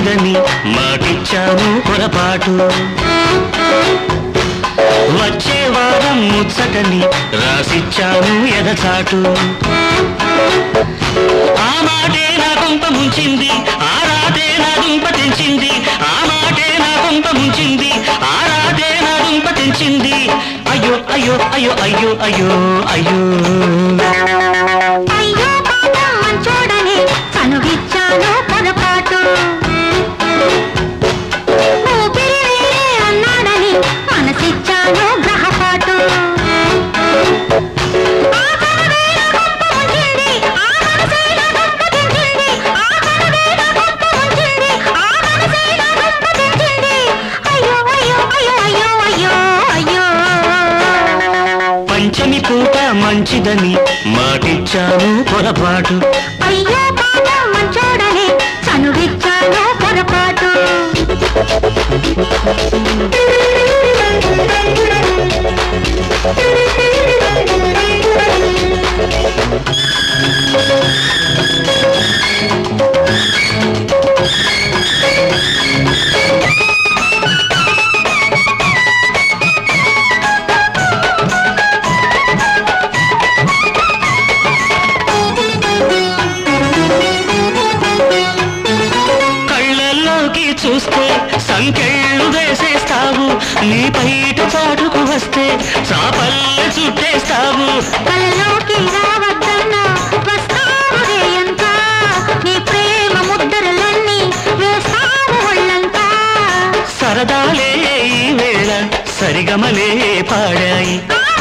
మంచిదని మాటిచ్చాను పొరపాటు వచ్చే వారం ముచ్చటని రాసిచ్చాను ఎదచాటు ఆ మాటే నా కొంప ముంచింది ఆ రాతే నా దుంప తెంచింది ఆ మాటే నా కొంప ముంచింది ఆ రాతే నా దుంప తెంచింది అయ్యో అయ్యో అయ్యో అయ్యో అయ్యో అయ్యో అయ్యో పాపం మంచోడని చనువిచ్చాను పొరపాటు ఊపిరి వేరే అన్నాడని మనసిచ్చాను గ్రహపాటు ఆ కనువే నా గొప్ప ముంచింది, ఆ మనసే నా గొప్ప తెంచింది. ఆ కనువే నా గొప్ప ముంచింది, ఆ మనసే నా గొప్ప తెంచింది. అయ్యో అయ్యో అయ్యో అయ్యో అయ్యో అయ్యో పంచమి పూట మంచిదని మాటిచ్చాను పొరపాటు అయ్యో పాపం మంచోడని చనువిచ్చాను పొరపాటు కళ్ళల్లోకి చూస్తే సంకెళ్ళు వేసేస్తావు నీ బయట చాటుకు వస్తే చాపల్లె చుట్టేస్తావు కలలోకి రావద్దన్నా వస్తావు రేయంత నీ ప్రేమ ముద్దరలన్నీ వేస్తావు ఒళ్ళంతా సరదాలే ఈ వేళ సరిగమలే పాడాయి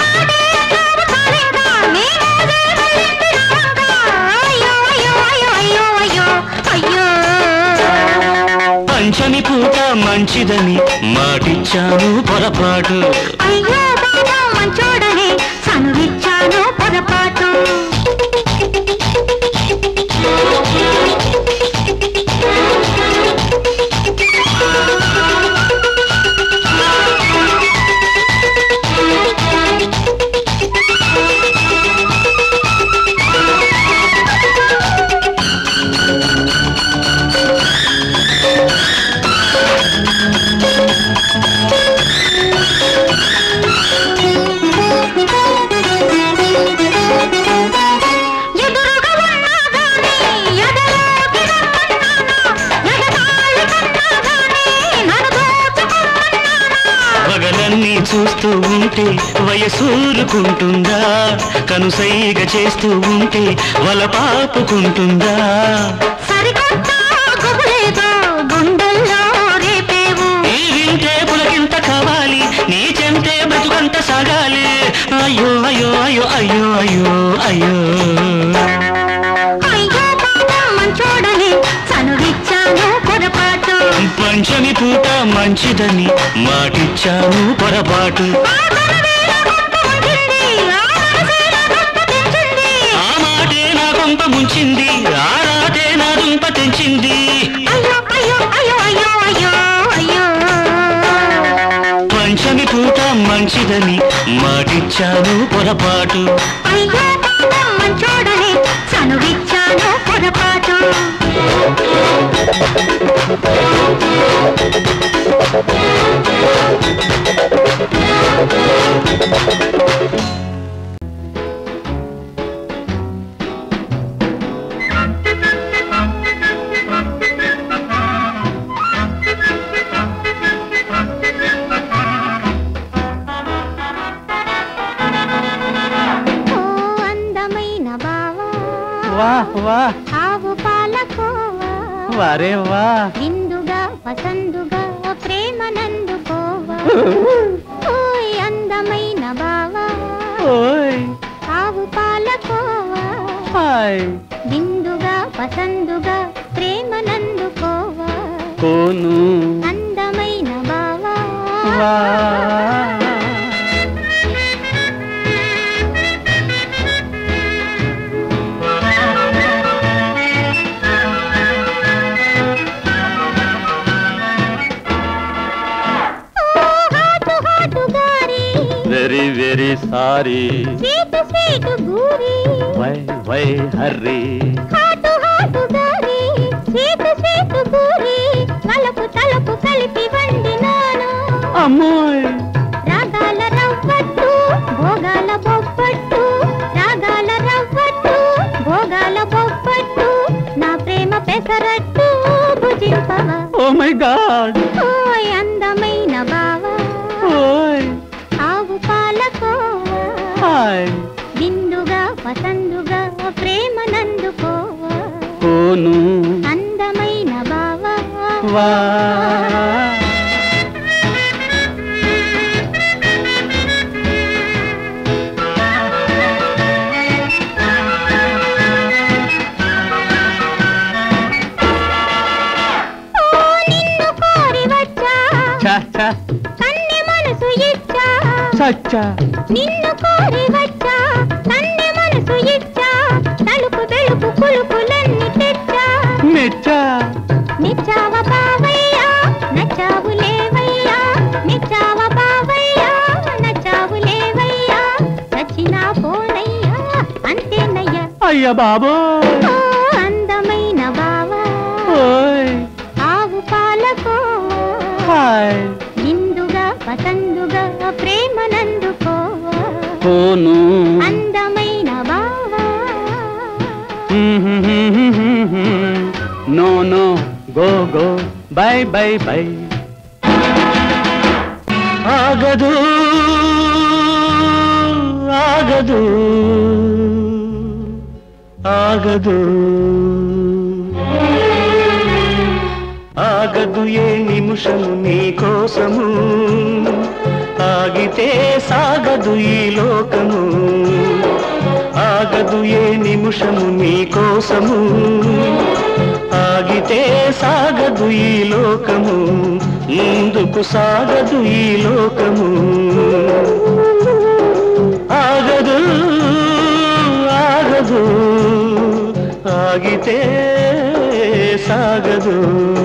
పంచమి పూట మంచిదని మాటిచ్చాను పొరపాటు అయ్యో బాబా మంచోడని చనువిచ్చాను పొరపాటు ఎదురుగా ఉన్నా గానీ ఎదలోకి రమ్మన్నానా ఎగతాళి కన్నా గానీ నన్ను దోచుకోమన్నానా పగలన్నీ చూస్తూ ఉంటే వయసూరుకుంటుందా కనుసైగ చేస్తూ ఉంటే వల పాపుకుంటుందా సరికొత్త గుబులేదో గుండెల్లో రేపేవు ఈ వింటే పులకింత కావాలి నీ చెంతే బ్రతుకంత సాగాలి అయ్యో అయ్యో అయ్యో అయ్యో అయ్యో అయ్యో అయ్యో పాపం మంచోడని చనువిచ్చాను పొరపాటు పంచమి పూట మంచిదని మాటిచ్చాను పొరపాటు ఆ కనువేల గొప్ప ఉంచింది, ఆ మనసేల గొప్ప తెంచింది. ఆ మాటే నా కొంప ముంచింది ఆ రాతే నా దుంప తెంచింది అయ్యో అయ్యో అయ్యో అయ్యో అయ్యో అయ్యో పంచమి పూట మంచిదని మాటిచ్చాను పొరపాటు అయ్యో పాపం మంచోడని చనువిచ్చాను పొరపాటు ఓ అందమైన బావా వా వా ఆవు పాలకోవా వారే వా విందుగా పసందుగా ప్రేమ నందుకోవా ఓయ్ అందమైన బావా ఓయ్ ఆవు పాలకోవా హాయ్ విందుగా పసందుగా ప్రేమ నందుకోవా కోను అందమైన బావా వా ఓ హాటు హాటు గారి very very sorry sweet sweet గూరి why why hurry hot hot గారి స్వీటు స్వీటు గూరి అమ్మోయ్ రాగాల రవ్వట్టు భోగాల బొబ్బట్టు రాగాల రవ్వట్టు భోగాల బొబ్బట్టు నా ప్రేమ పెసరట్టు భుజింపవ ఓ మై గాడ్ ఓయ్ అందమైన బావ ఓయ్ ఆవు పాలకోవా హాయ్ బిందుగా పసందుగా ప్రేమ నందుకోవా కోను అందమైన బావ వా ఓ నిన్ను కోరి వచ్చా చా చా కన్నె మనసు ఇచ్చా చచ్చా నిన్ను కోరి వచ్చా కన్నె మనసు ఇచ్చా తలుపు వెలుపు కులుకులన్నీ తెచ్చా మెచ్చా నిచ్చావ బావయ్యా నచ్చావు లేవయ్యా నిచ్చావ బావయ్యా నచ్చావు లేవయ్యా చచ్చినా పోనయ్యా అంతేనయ్యా అయ్య బాబో ఓ అందమైన బావా ఓయ్ ఆవు పాలకో హాయ్ నిందుగా పసందుగా ప్రేమ నందుకోవా కోను అందమైన బావా no no go go bye bye bye ఆగదు ఆగదు ఆగదు ఆగదు ఏ నిమిషము నీ కోసము ఆగితే సాగదు ఈ లోకము ఆగదు ఏ నిమిషము నీ కోసము ఆగితే సాగదు ఈ లోకము ముందుకు సాగదు ఈ లోకము ఆగదు ఆగదు ఆగితే సాగదు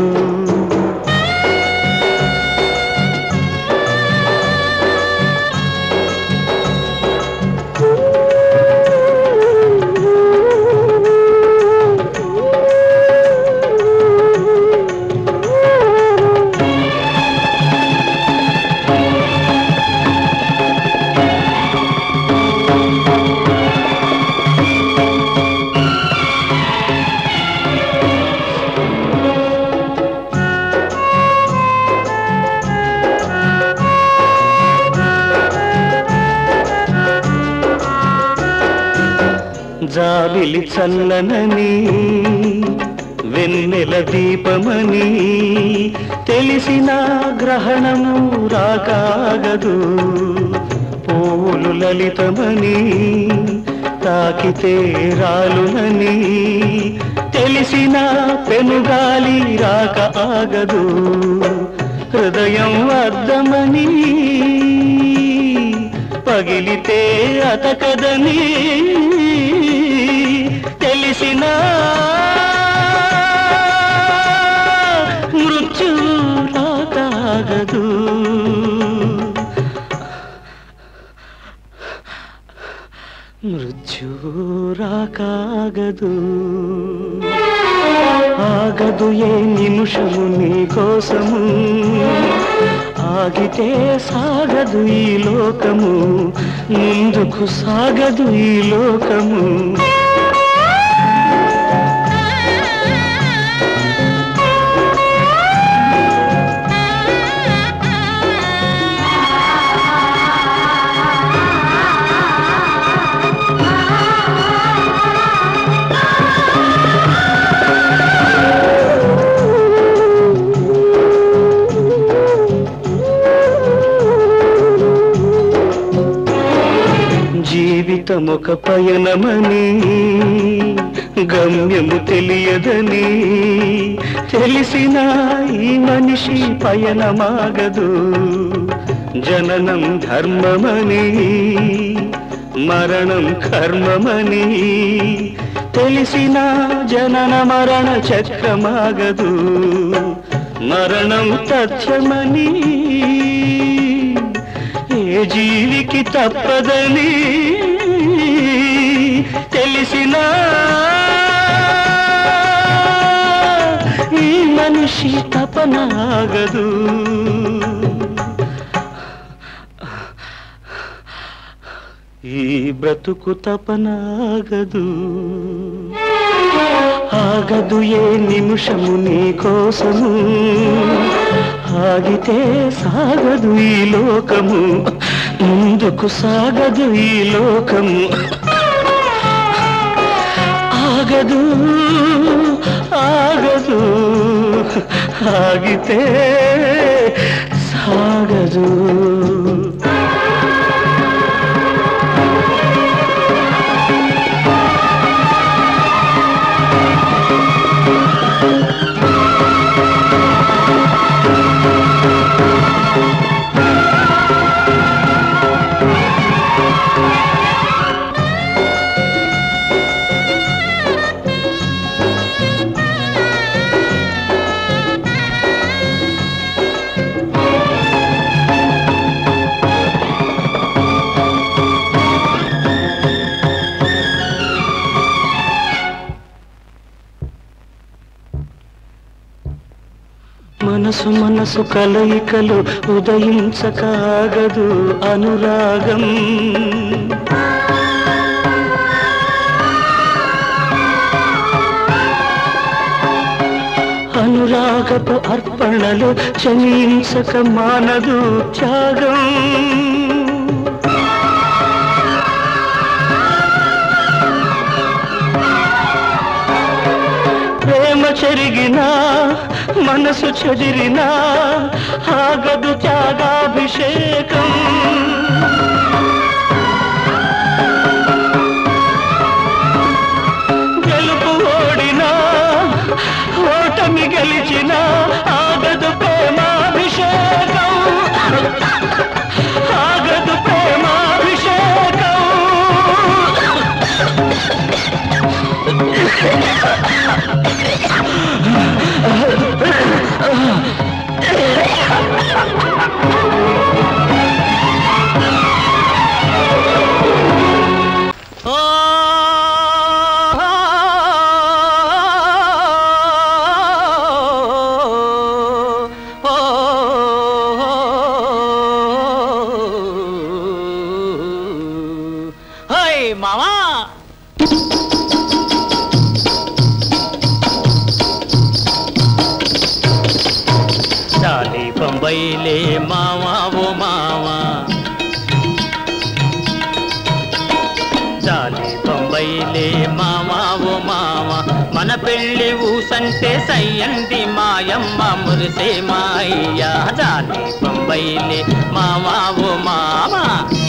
జాబిలి చల్లనని వెన్నెల దీపమని తెలిసిన గ్రహణము రాకాగదు పూలు లలితమని తాకితే రాలునని తెలిసిన పెనుగాలి రాక ఆగదు హృదయం అద్దమని పగిలితే అతకదని తెలిసిన మృత్యు రాకాగదు మృత్యు రాకాగదు ఆగదు ఏ నిమిషము నీ కోసము ఆగితే సాగదు ఈ లోకము ముందుకు సాగదు ఈ లోకము జీవితం ఒక పయనమని గమ్యము తెలియదని తెలిసిన ఈ మనిషి పయనమాగదు జననం ధర్మమని మరణం కర్మమని తెలిసిన జనన మరణ చక్రమాగదు మరణం తథ్యమని ఏ జీవికి తప్పదని తెలిసిన ఈ మనిషి తపనాగదు ఈ బ్రతుకు తపనాగదు ఆగదు ఏ నిమిషము నీ కోసము ఆగితే సాగదు ఈ లోకము ముందుకు సాగదు ఈ లోకము ఆగదు ఆగదు ఆగితే సాగదు మనసు మనసు కలయికలు ఉదయించకాగదు అనురాగం అనురాగపు అర్పణలు చలించక మానదు త్యాగం ప్రేమ చెరిగినా మనసు చెదిరినా ఆగదు త్యాగాభిషేకం గెలుపు ఓడినా ఓటమి గెలిచినా ఆగదు ప్రేమాభిషేకం ఆగదు ప్రేమాభిషేకం మామా చాలి బొంబైలే మావా ఓ మావా చాలి బొంబైలే మావా ఓ మావా మన పెళ్ళి ఊసంటే సయ్యంది మాయమ్మ మురిసే మాయ్యా చాలి బొంబైలే మావా ఓ మావా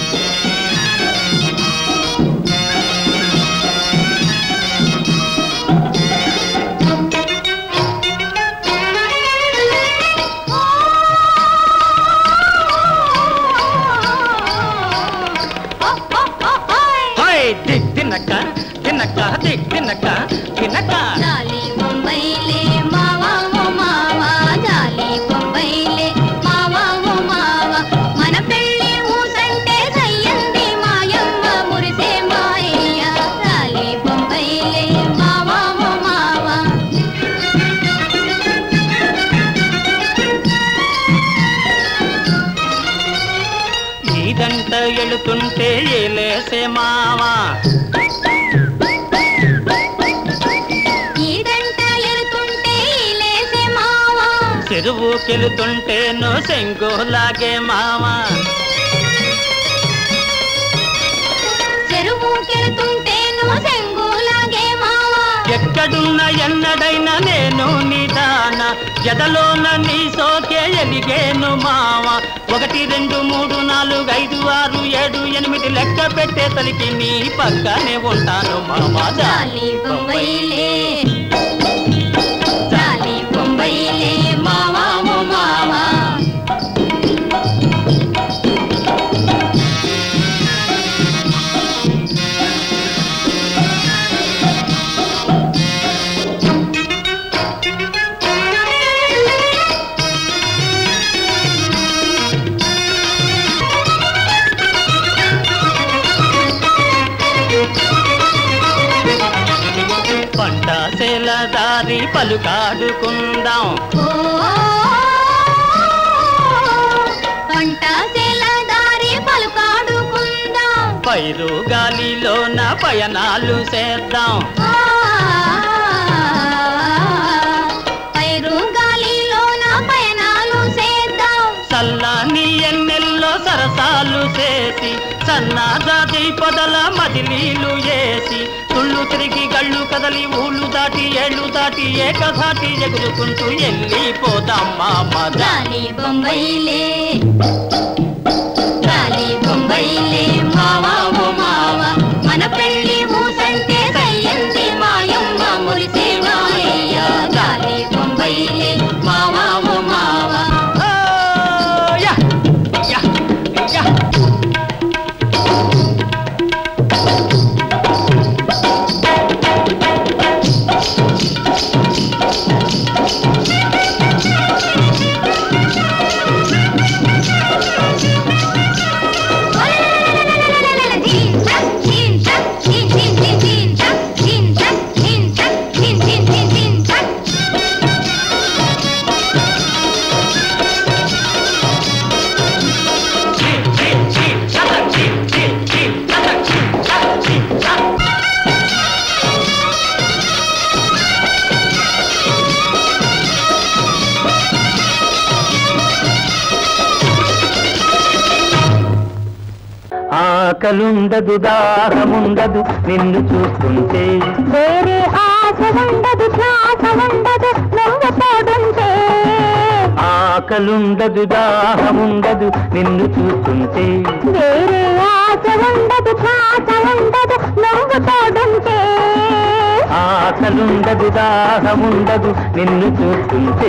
హై దిక్ తినక తినక దిక్ తినక తినక జాలి బొంబైలే మావా ఓ మావా జాలి బొంబైలే మావా ఓ మావా మన పెళ్ళి ఊసంటే సయ్యంది మాయమ్మ మురిసే మాయ్య జాలి బొంబైలే మావా ఓ మావా ఇదంతా ఎళుతుంటే ఏలేసే మావా ఈదంట ఎలుతుంటే లేసే మావా చెరువుకెళుతుంటే నో సెంగోలాగే మావా చెరువుకెళ్తుంటేను సెంగులాగే మావా ఎక్కడున్న ఎన్నడైనా నేను నిదాన జదలోన నీ సోకే ఎలిగేను మావా ఒకటి రెండు మూడు నాలుగు ఐదు ఆరు ఏడు ఎనిమిది లెక్క పెట్టే తలికి నీ పక్కనే ఉంటాను మామా జాలి బొంబైలే జాలి బొంబైలే మావా ఓ మావా పంట సేల దారి పలుకాడుకుందాం పంట సేల దారి పలుకాడుకుందాం పైరు గాలిలోన పయనాలు చేద్దాం పైరు గాలిలోన పయనాలు చేద్దాం చల్లని ఎన్నెల్లో సరసాలు చేసి సన్నాజాతి పొదల మదిలీలు వేసి తుళ్ళు తిరిగి గళ్ళు కదలి ఊళ్ళు దాటి ఏళ్ళు దాటి ఏకధాటి ఎగురుకుంటూ వెళ్ళిపోదాం మామద గాలి బొంబైలే గాలి బొంబైలే మావా ఓ మావా మన పెళ్లి ఊసంటే సయ్యంది మాయమ్మ మురిసే మాయ్య గాలి బొంబైలే మావా ఓ మావా యా యా యా జీన్ చక్ జీన్ చక్ జీన్ జీన్ జీన్ జీన్ చక్ జీన్ చక్ జీన్ చక్ జీన్ జీన్ జీన్ జీన్ చక్ ఆకలుండదు దాహముండదు నిన్ను చూస్తుంటే వేరే ఆశ ఉండదు ధ్యాస ఉండదు నువ్వు తోడుంటే ఆకలుండదు దాహముండదు నిన్ను చూస్తుంటే వేరే ఆశ ఉండదు ధ్యాస ఉండదు నువ్వు తోడుంటే ఆకలుండదు దాహముండదు నిన్ను చూస్తుంటే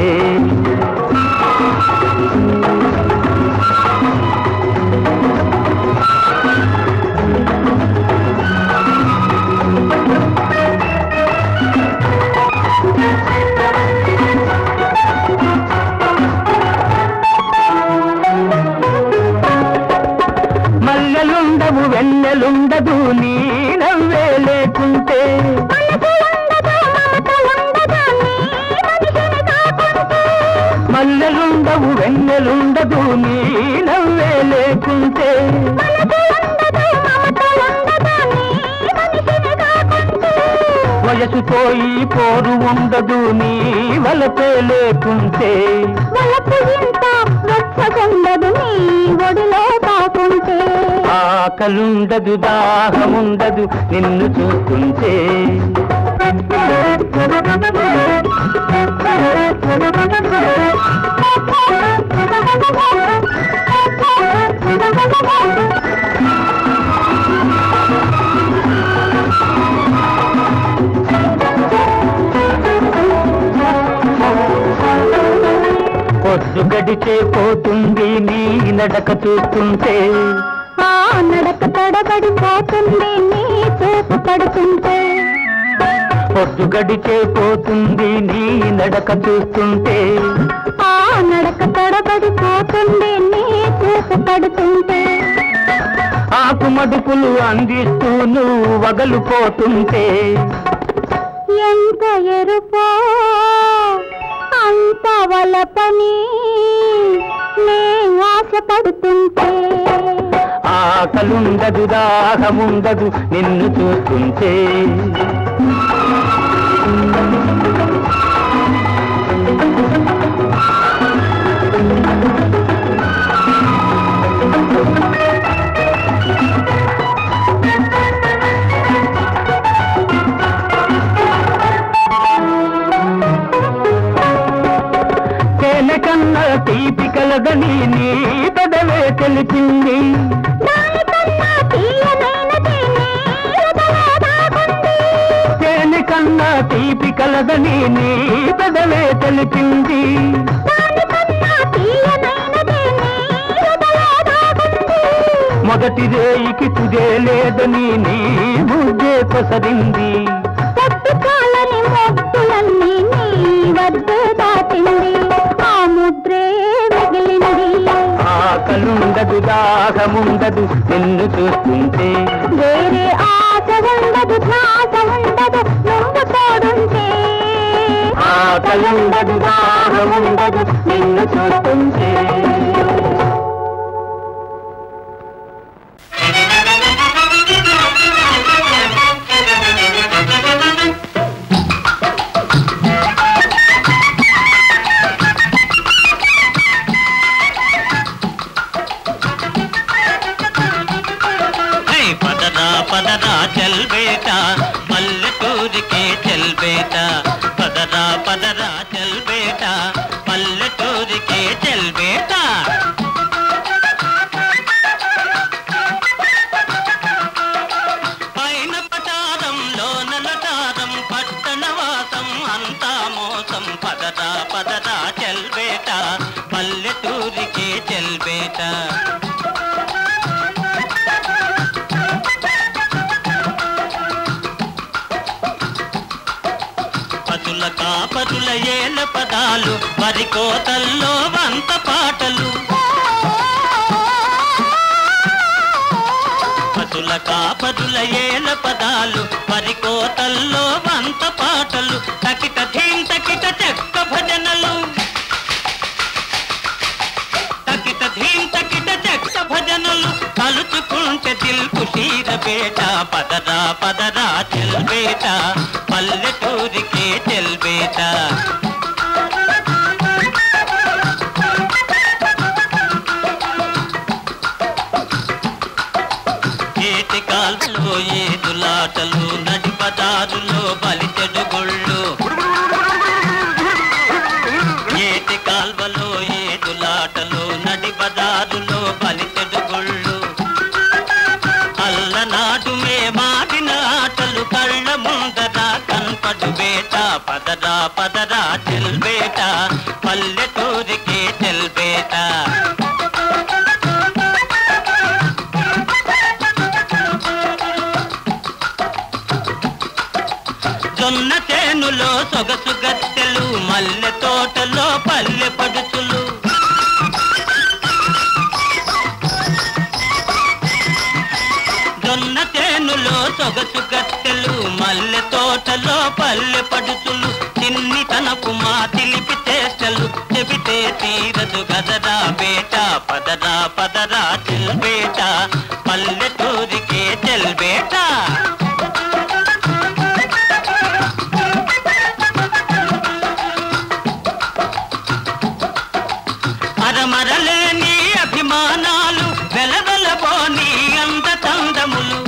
మల్లెలుండవు వెన్నెలుండదు నీ నవ్వే లేకుంటే మనసు ఉండదు మమత ఉండదు నీ మనిషిని కాకుంటే మల్లెలుండవు వెన్నెలుండదు నీ నవ్వే లేకుంటే మనసు ఉండదు మమత ఉండదు నీ మనిషిని కాకుంటే వయసు పోయి పోరు ఉండదు నీ వలపే లేకుంటే వలపు ఇంత వెచ్చగుండదు నీ ఒడిలో కాకుంటే ఆకలుండదు దాహముండదు నిన్ను చూస్తుంటే పొద్దు గడిచే పోతుంది నీ నడక చూస్తుంటే ఆ నడక తడబడిపోతుంది నీ చూపు పడుతుంటే పొద్దు గడిచే పోతుంది నీ నడక చూస్తుంటే ఆ నడక తడబడిపోతుంది నీ చూపు పడుతుంటే ఆకు మడుపులు అందిస్తూ నువ్వు వగలుపోతుంటే ఎంత ఎరుపో అంత వలపని నే ఆశపడుతుంటే ఆకలుండదు దాహముండదు నిన్ను చూస్తుంటే తేనె కన్నా తీపి కలదని నీ పెదవే తెలిపింది దానికన్నా తీయనైనది నీ హృదయ దాగుంది. తేనె కన్నా తీపి కలదని నీ పెదవే తెలిపింది దానికన్నా తీయనైనది నీ హృదయ దాగుంది. మొదటి రేయికి తుదే లేదని నీ బుద్ధే కొసరింది పొద్దు కాలని మొక్కులన్నీ నీ వద్దే దాటింది ఆ ముద్రే మిగిలింది ఆకలుండదు దాహముండదు నిన్ను చూస్తుంటే వేరే ఆశ ఉండదు ధ్యాస ఉండదు నువ్వు తోడుంటే ఆకలుండదు దాహముండదు నిన్ను చూస్తుంటే ఆ చెల్బేట పల్లెటూరికే చెల్బేట పదరా పదరా చెల్బేట పల్లెటూరికే చెల్బేట పైన పటారంలో నలటారం పట్టణవాసం అంతా మోసం పదరా పదరా చెల్బేట పల్లెటూరికే చెల్బేట పతుల కాపతుల ఏల పదాలు వరి కోతల్లో వంత పాటలు పతుల కాపతుల ఏల పదాలు వరి కోతల్లో వంత పాటలు తకిట ధీం తకిట చెక్క భజనలు తకిట ధీం తకిట చెక్క భజనలు కలుచుకుంటే దిల్కు తీర బేట పదరా పదరా చెల్బేట పల్లెటూరికే చెల్బేట ఏటి కాల్వలో ఏదులాటలు నడిపదారులో బలిచెడు గొళ్ళు ఏటి కాల్వలో ఏదులాటలు నడిపదారులో బలిచెడు గొళ్ళు అల్లనాడు మే మాడిన ఆటలు కళ్ళ ముందర కనపడు బేట పదరా పదరా చెల్బేట పల్లెటూరికే చెల్బేట జొన్న చేనులో సొగసు గత్తెలు మల్లె తోటలో పల్లె పడుచులు జొన్న చేనులో సొగసు గత్తెలు మల్లె తోటలో పల్లె పడుచులు చిన్ని తనపు మా తిలిపి చేష్టలు చెబితే తీరదు గదరా బేట పదరా పదరా చెల్బేట పల్లెటూరికే చెల్బేట అరమరలేని అభిమానాలు వెలవెలబోని అంత చందములు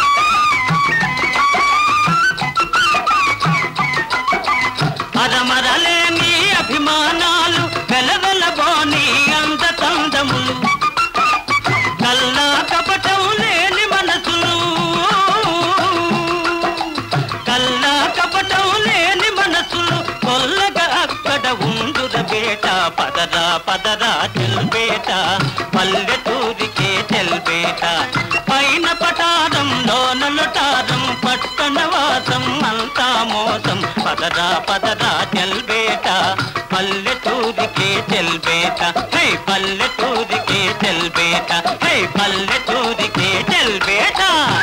అరమరలేని అభిమానాలు వెలవెలబోని అంత చందములు కల్లా కపటం లేని మనసులు కల్లా కపటం లేని మనసులు కొల్లగా అక్కడ ఉండుర బేట పదరా పదరా చెల్బేట పల్లెటూరికే చెల్బేట పైన పటారంలో నలుటారం పట్టణవాసం అంతా మోసం పదరా పదరా చెల్బేట పల్లెటూరికే చెల్బేట హై పల్లెటూరికే చెల్బేట హై పల్లెటూరికే చెల్బేట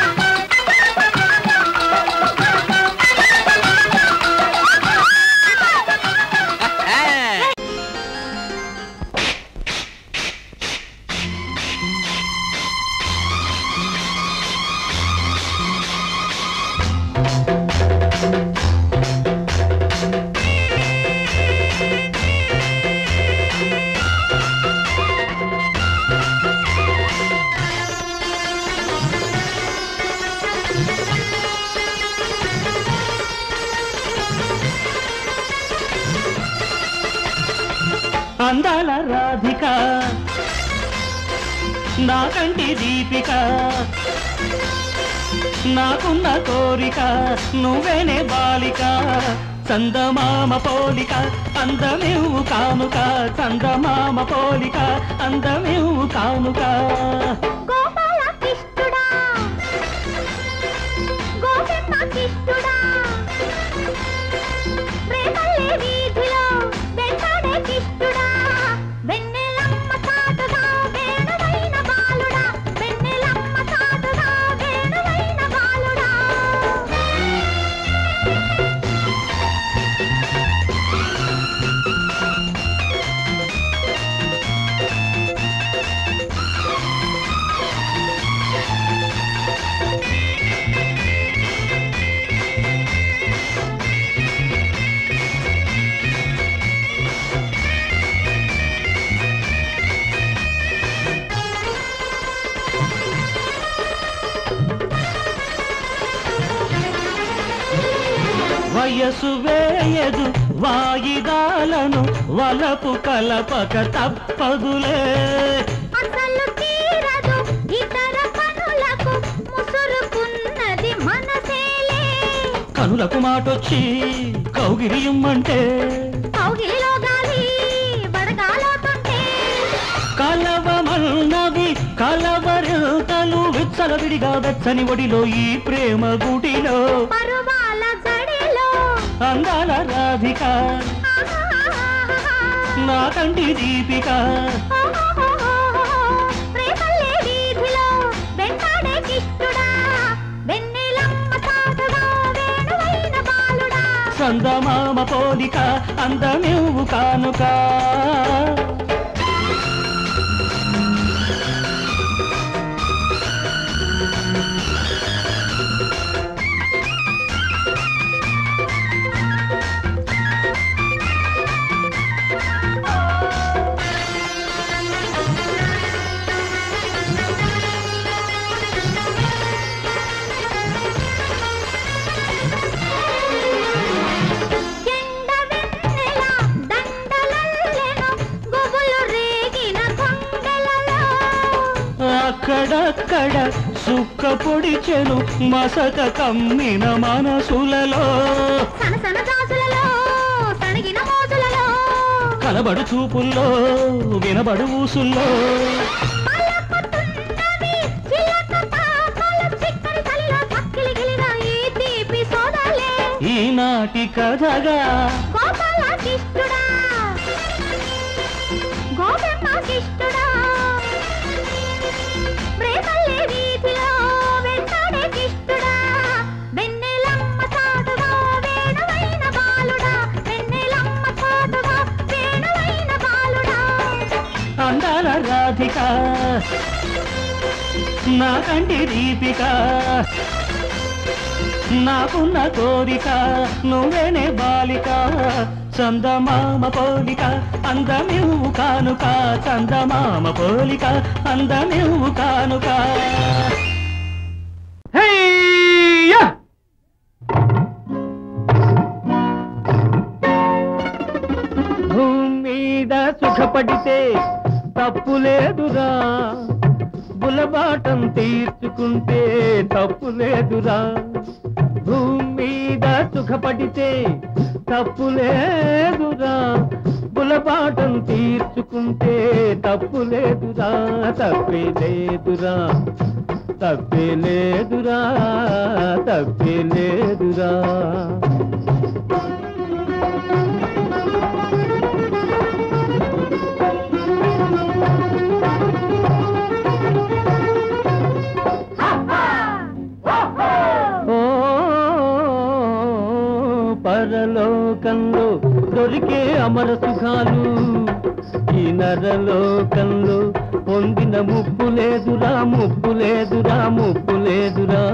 అందాల రాధిక నాకంటి దీపిక నాకున్న కోరిక నువ్వేనే బాలిక చందమామ పోలిక అందమేవు కానుక చందమామ పోలిక అందమేవు కానుక గోపాల కిష్టుడా గోపెమ్మ కిష్టుడా రేపల్లె వీధిలో వెంటాడే కిష్టుడా వెన్నెలమ్మ చాటుగా వేణువైన బాలుడా వెన్నెలమ్మ చాటుగా వేణువైన బాలుడా వయసు వేయదు వాయిదాలను వలపు కలపక తప్పదులే అసలు తీరదు ఇతర పనులకు ముసురుకున్నది మనసేలే కనులకు మాటొచ్చి కౌగిలియమ్మంటే కౌగిలిలో గాలి వడగాలోతుంటే కలవమన్నవి కలవరింతలు విచ్చలవిడిగా వెచ్చని ఒడిలో ఈ ప్రేమ గుడిలో పరువాల జడిలో అందాల రాధిక ఆహాహాహాహా. నా కంటి దీపిక ప్రేమల్లే వీధిలో వెంటాడే కిష్టుడా వెన్నెలమ్మ సాటుగా వేణువైన బాలుడా చందమామ పోలిక అందమెవ్వు కానుక ఎండ వెన్నెల దండలల్లెను గుబులు రేగిన కొండలలో అక్కడక్కడ సుక్క పొడిచెను మసక కమ్మిన మనసులలో సనసన జాజులలో సణిగిన మోజులలో కనబడు చూపుల్లో వినబడు ఊసుల్లో పలకుతున్నవి చిలక తాపల చిక్కని చలిలో చక్కిలిగిలిన ఈ తీపి సోదలే ఈనాటి కథగా గోపాల కిష్టుడా గోపెమ్మ కిష్టుడా ప్రేమల్లే వీధిలో వెంటాడే కిష్టుడా వెన్నెలమ్మ చాటుగా వేణువైన బాలుడా వెన్నెలమ్మ చాటుగా వేణువైన బాలుడా అందాల రాధిక నా కంటి దీపిక నాకున్న కోరిక నువ్వేనే బాలిక చందమామ పోలిక అందమివ్వు కానుక చందమామ పోలిక అందమివ్వు కానుక హెయ్యా! భూమి మీద సుఖపడితే తప్పు లేదురా బులబాటం తీర్చుకుంటే తప్పు లేదురా భూమి మీద సుఖపడితే తప్పు లేదురా బులబాటం తీర్చుకుంటే తప్పు లేదురా తప్పే లేదురా తప్పే లేదురా తప్పే లేదురా ఓ పరలోకంలో దొరికే అమర సుఖాలు ఈ నరలోకంలో పొందిన ముప్పు లేదురా ముప్పు లేదురా ముప్పు లేదురా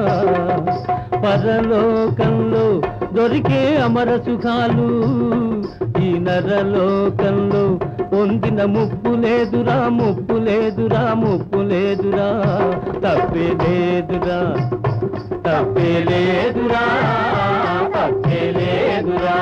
పరలోకంలో దొరికే అమర సుఖాలు ఈ నరలోకంలో పొందిన ముప్పు లేదురా ముప్పు లేదురా ముప్పు లేదురా తప్పే లేదురా తప్పే లేదురా తప్పే లేదురా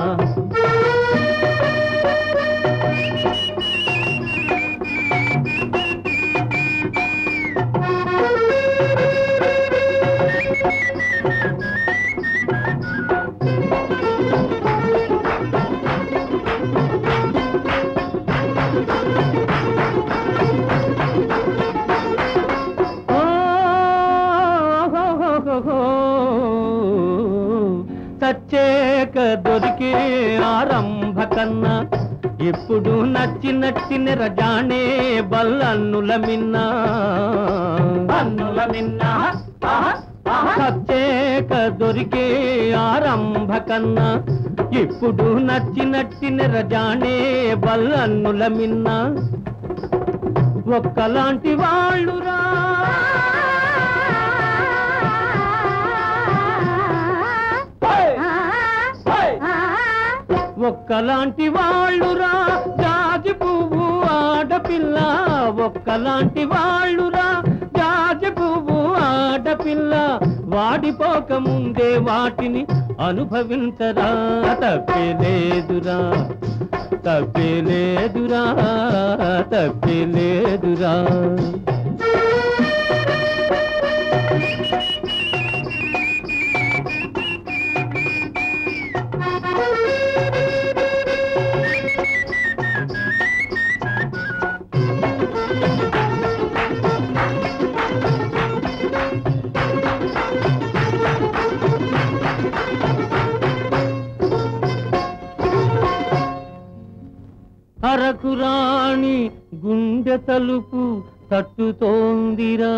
ఓ, హో, హో, హో, హో. చచ్చేక దొరికే ఆరంభ కన్నా ఇప్పుడు నచ్చి నచ్చిన రజానే బల్లన్నుల మిన్నా అన్నుల మిన్నా సచ్చేక దొరికే ఆరంభ కన్నా ఇప్పుడు నచ్చి నచ్చిన రజానే బల్లన్నుల మిన్నా ఒక్కలాంటి వాళ్ళురా ఒక్కలాంటి వాళ్ళురా జాజి పువ్వు ఆడపిల్ల ఒక్కలాంటి వాళ్ళురా జాజి పువ్వు ఆడపిల్ల వాడిపోక ముందే వాటిని అనుభవించరా తప్పే లేదురా తప్పే లేదురా తప్పే లేదురా అరకురాణి గుండె తలుపు తట్టుతోందిరా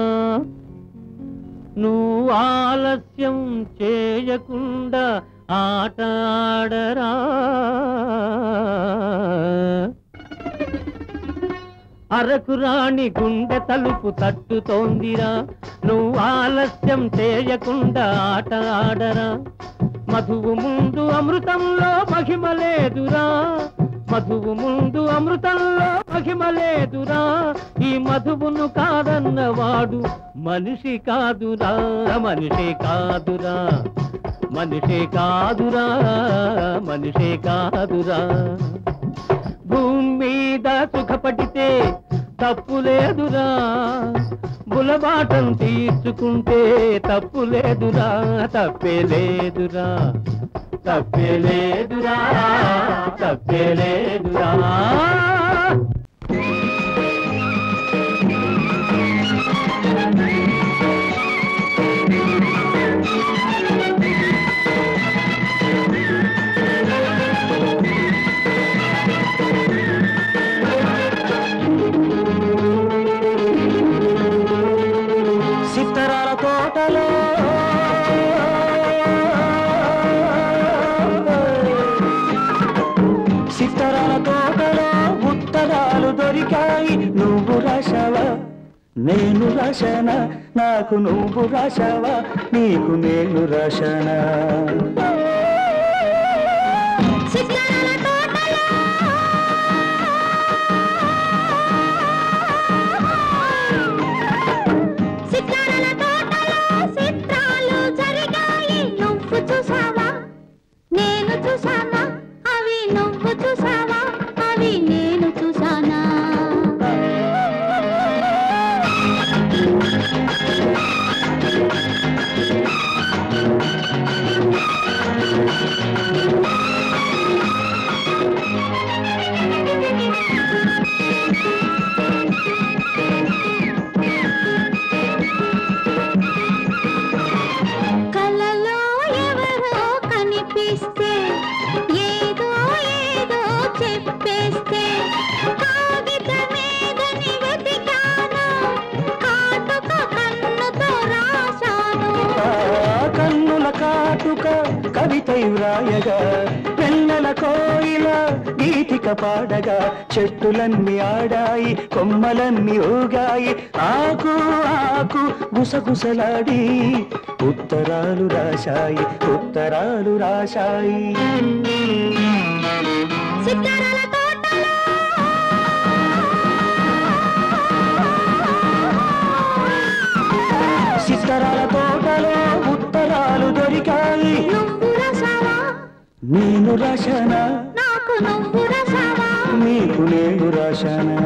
నువ్వు ఆలస్యం చేయకుండా ఆట ఆడరా అరకురాణి గుండె తలుపు తట్టుతోందిరా నువ్వు ఆలస్యం చేయకుండా ఆట ఆడరా మధువు ముందు అమృతంలో మహిమ లేదురా మధువు ముందు అమృతంలో మహిమ లేదురా ఈ మధువును కాదన్నవాడు మనిషి కాదురా మనిషి కాదురా మనిషి కాదురా మనిషి కాదురా భూమి మీద సుఖపడితే తప్పు లేదురా బులబాటం తీర్చుకుంటే తప్పు లేదురా తప్పే లేదురా తప్పే లేదురా తప్పే లేదురా సిత్తరాల తోటలో సిత్తరాల తోటలో ఉత్తరాలు దొరికాయి నువ్వు రాశావా నేను రాశానా నాకు నువ్వు రాశావా నీకు నేను రాశానా సితారాల తోటలో సితారాల తోటలో చిత్రాలు జరిగాయి నువ్వు చూసావా నేను చూసానా అవి నువ్వు చూసావా అవి నేను చూసానా కలలో ఎవరో కనిపిస్తే ఏదో ఏదో చెప్పేస్తే కాగితం మీదని వెతికాను కాటుక కన్నుతో రాశాను ఆ కన్నుల కాటుక కవితై వ్రాయగా పెన్నెల కోయిల గీతిక పాడగా చెట్టులన్నీ ఆడాయి కొమ్మలన్నీ ఊగాయి ఆకు ఆకు గుసగుసలాడి ఉత్తరాలు రాశాయి ఉత్తరాలు రాశాయి సితారాల తోటలో సిత్తరాల తోటలో ఉత్తరాలు దొరికాయి నువ్వు రాసావా నేను రాశానా నాకు నువ్వు రాసావా నీకు నేను రాశానా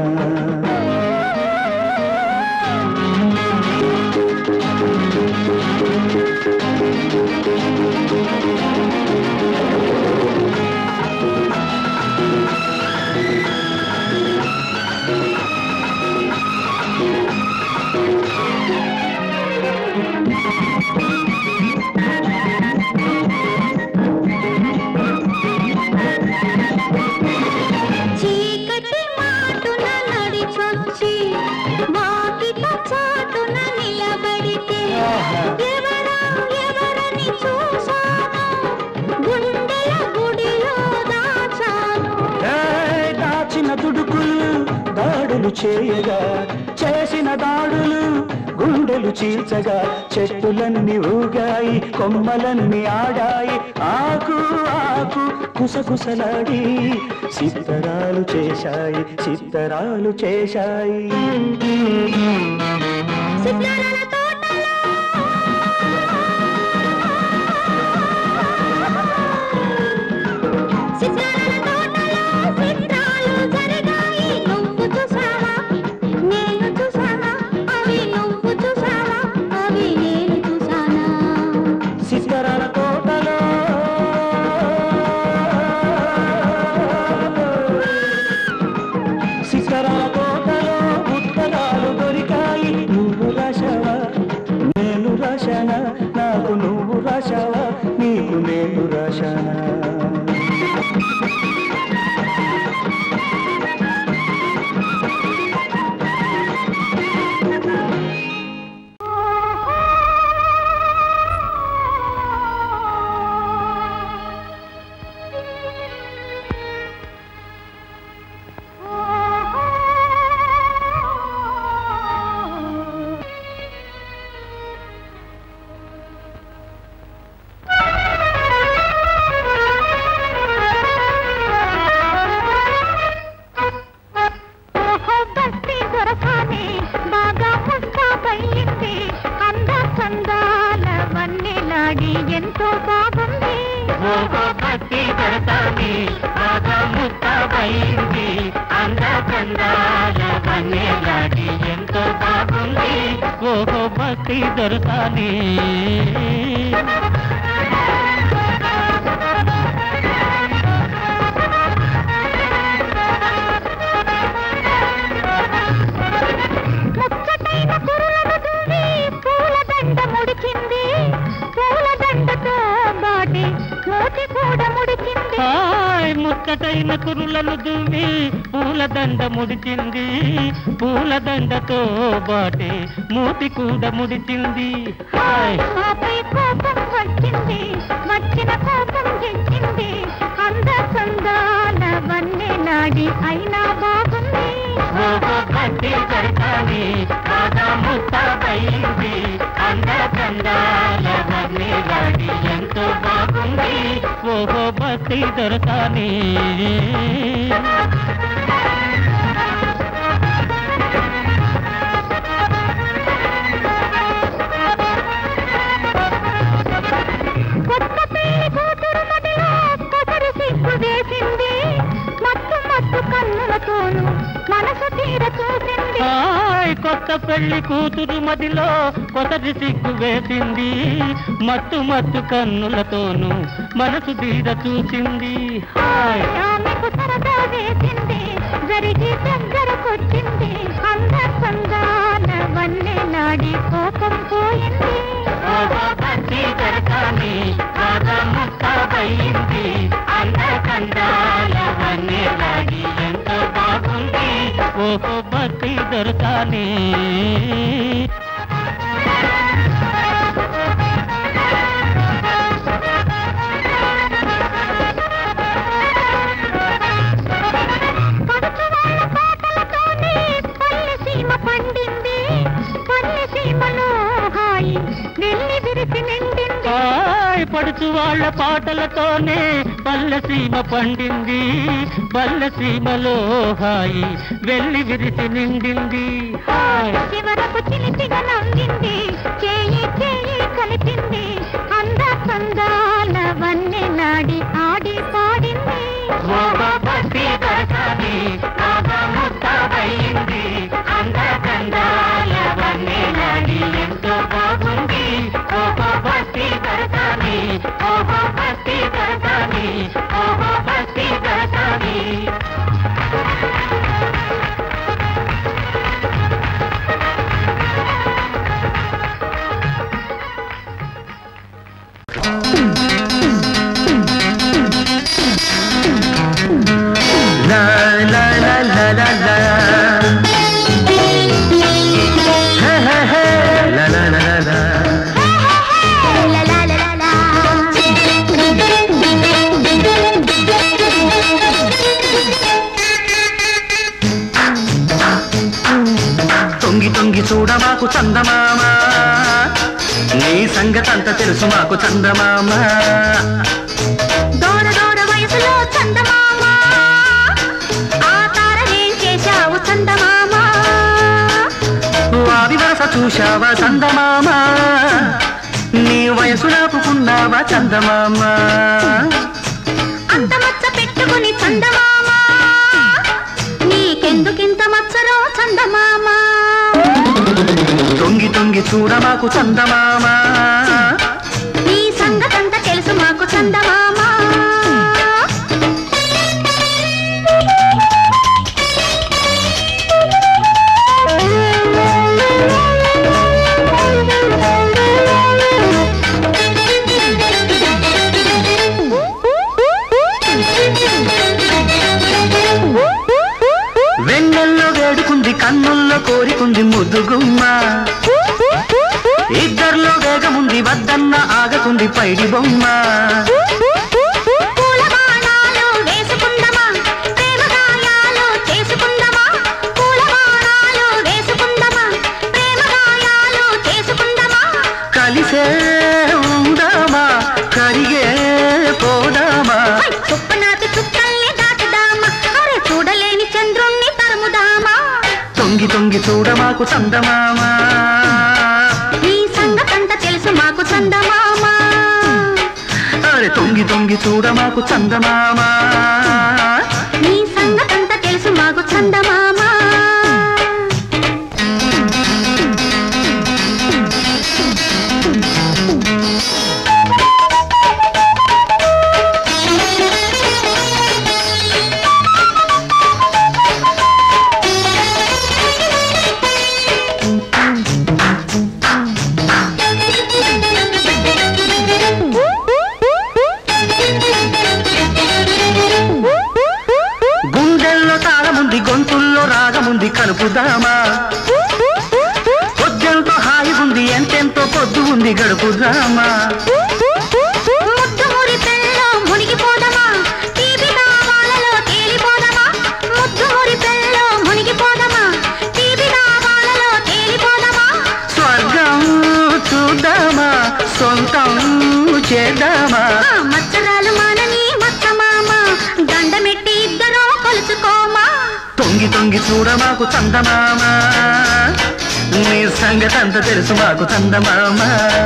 చీకటి మాటున నడిచొచ్చి వాకిట చాటున నిలబడితే ఎవరా ఎవరని చూశాను గుండెల గుడిలో దాచాను ఏయ్, దాచిన తుడుకులు దాడులు చేయగా చేసిన దాడులు గుండెలు చీల్చగా చెట్టులన్నీ ఊగాయి కొమ్మలన్నీ ఆడాయి ఆకు ఆకు కుసకుసలాడి సిత్తరాలు చేశాయి సిత్తరాలు చేశాయి సితారాల తోటలో ముస్తాబైంది అందచందాల వన్నెలాడి ఎంతో బాగుంది ఓహో భక్తి దొరకాలి ముచ్చటైన కురులను దువ్వి పూలదండ ముడిచింది పూలదండతో బాటి మూతి కూడా ముడిచింది హాయ్ ముక్కటైన కురులను దువ్వి పూలదండ ముడిచింది పూలదండతో బాటే మూతి కూడా ముడిచింది హాయ్ ఆపై కోపం వచ్చింది వచ్చిన కోపం తెచ్చింది అంద సందాల వన్నె నాడి అయినా బాగుంది ఓహో భక్తి దొరకాలి బాగా ముస్తాబైంది అందచందాల వన్నెలాడి ఎంతో బాగుంది ఓహో భక్తి దొరకాలి కొత్త పెళ్లి కూతురు మదిలో కొసరు సిగ్గు వేసింది మత్తు మత్తు కన్నులతోనూ మనసు తీర చూసింది హాయ్ కొత్త పెళ్లి కూతురు మదిలో కొసరి సిగ్గు వేసింది మత్తు మత్తు కన్నులతోనూ మనసు తీర చూసింది హాయ్ ఆమెకు సరదా వేసింది జరిగి దగ్గరకొచ్చింది అంద సందాల వన్నె నాడి కోపం పోయింది ఓహో భక్తి దొరకాలి బాగా ముస్తాబైంది అందకందాల వన్నెలాడి ఎంతో బాగుంది ఓహో భక్తి దొరకాలి పడుచు వాళ్ళ పాటలతోనే పల్లె సీమ పండింది పల్లె సీమలో హాయి వెళ్ళి విరిసి నిండింది హాయ్ పడుచు వాళ్ళ పాటలతోనే పల్లె సీమ పండింది పల్లె సీమలో హాయి వెళ్ళి విరిసి నిండింది హాయ్ చివరకు చిలిపిగా నవ్వింది చేయి చేయి కలిపింది అంద సందాల వన్నె నాడి ఆడి పాడింది ఓహో భక్తి దొరకాలి బాగా ముస్తాబైంది అందకందాల వన్నెలాడి ఎంతో బాగుంది ఓహో భక్తి దొరకాలి ఓహో భక్తి దొరకాలి ఓహో భక్తి దొరకాలి La la la la la la. Hey, hey, hey. La la la la la. లా లా లా లా లా. తొంగి తొంగి చూడ మాకు చందమామ నీ సంగతంత తెలుసు మాకు చందమామ దూర దూర వయసులో చందమామ ఆ తారనేం చేశావు చందమామ వావి వరస చూశావా చందమామ నీ వయసు నాపుకున్నావా చందమామ అంత మచ్చ పెట్టుకుని చందమామ నీకెందుకింత మచ్చరో చందమామ తొంగి తొంగి చూడ మాకు చందమామ నీ సంగతంతా తెలుసు మాకు చందమామ వెన్నెల్లో వేడుకుంది కన్నుల్లో కోరికుంది ముద్దుగుమ్మ ఇద్దర్లో వేగముంది వద్దన్న ఆగకుంది పైడి బొమ్మ పూల బాణాలు వేసుకుందమా ప్రేమ గాయాలు చేసుకుందమా పూల బాణాలు వేసుకుందమా ప్రేమ గాయాలు చేసుకుందమా కలిసే ఉందామా కరిగే పోదామా హై, చుప్పనాటి చుక్కల్ని దాటుదామా అరే చూడలేని చంద్రుణ్ణి తరుముదామా తొంగి తొంగి చూడ మాకు చందమామ ఈ సంగతంత తెలుసు మాకు చందమామ అరే తొంగి తొంగి చూడ మాకు చందమామ నీ సంగ చందమామ గుండెల్లో తాళముంది గొంతుల్లో రాగముంది కలుపుదామా పొద్దెంతో హాయిగుంది ఎంతెంతో పొద్దు ఉంది గడుపుదామా ముద్దు మురిపెల్లో మునిగిపోదమా తీపి నామాలలో తేలిపోదమా ముద్దు మురిపెల్లో మునిగిపోదమా తీపి నామాలలో తేలిపోదమా స్వర్గం చూద్దామా సొంతం చేద్దామా ఆ మచ్చరాలు మానని మచ్చ మామ దండమెట్టి ఇద్దరూ కొలుచుకోమా తొంగి తొంగి చూడ మాకు చందమామ నీ సంగతి అంత తెలుసు మాకు చందమామ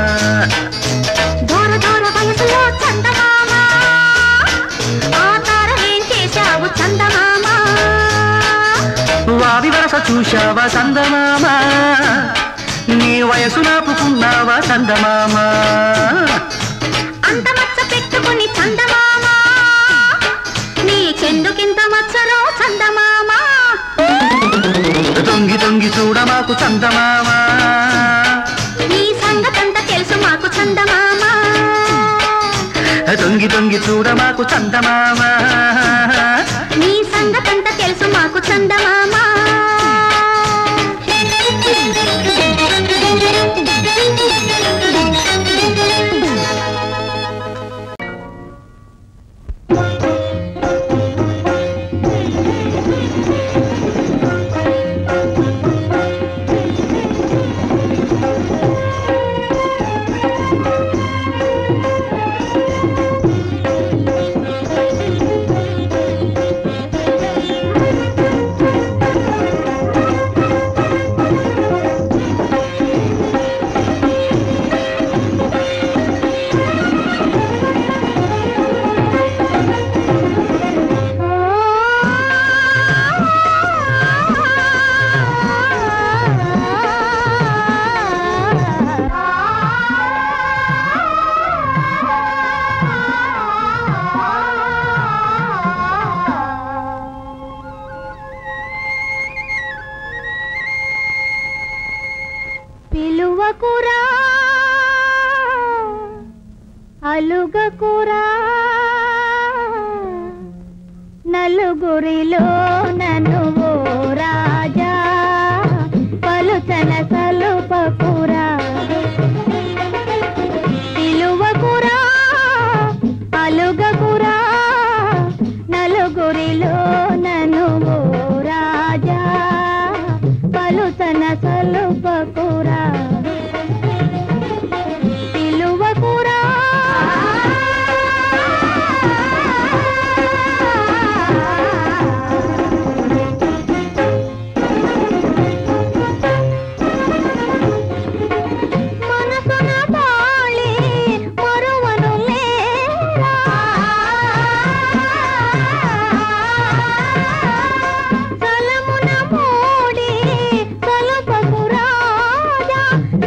దూర దూర వయసులో చందమామ ఆ తారలేం చేశావు చందమామ వావి వరస చూశావా చందమామ నీ వయసు నాపుకున్నావా చందమామ అంత మచ్చ పెట్టుకుని చందమామ నీకెందుకింత మచ్చరో చందమామ తొంగి తొంగి చూడ మాకు చందమామ నీ సంగతంతా తెలుసు మాకు చందమామ తొంగి తొంగి చూడ మాకు చందమామ నీ సంగతంతా తెలుసు మాకు చందమామ పిలువకురా అలుగకురా నలుగురిలో నన్ను ఓ రాజా పలుచన సలుపకురా పిలువకురా అలుగకురా నలుగురిలో నన్ను ఓ రాజా పలుచన సలుపకురా పిలువకురా మనసున తాళి మరువను లేరా తలమున మోడి తలుపకు రాజా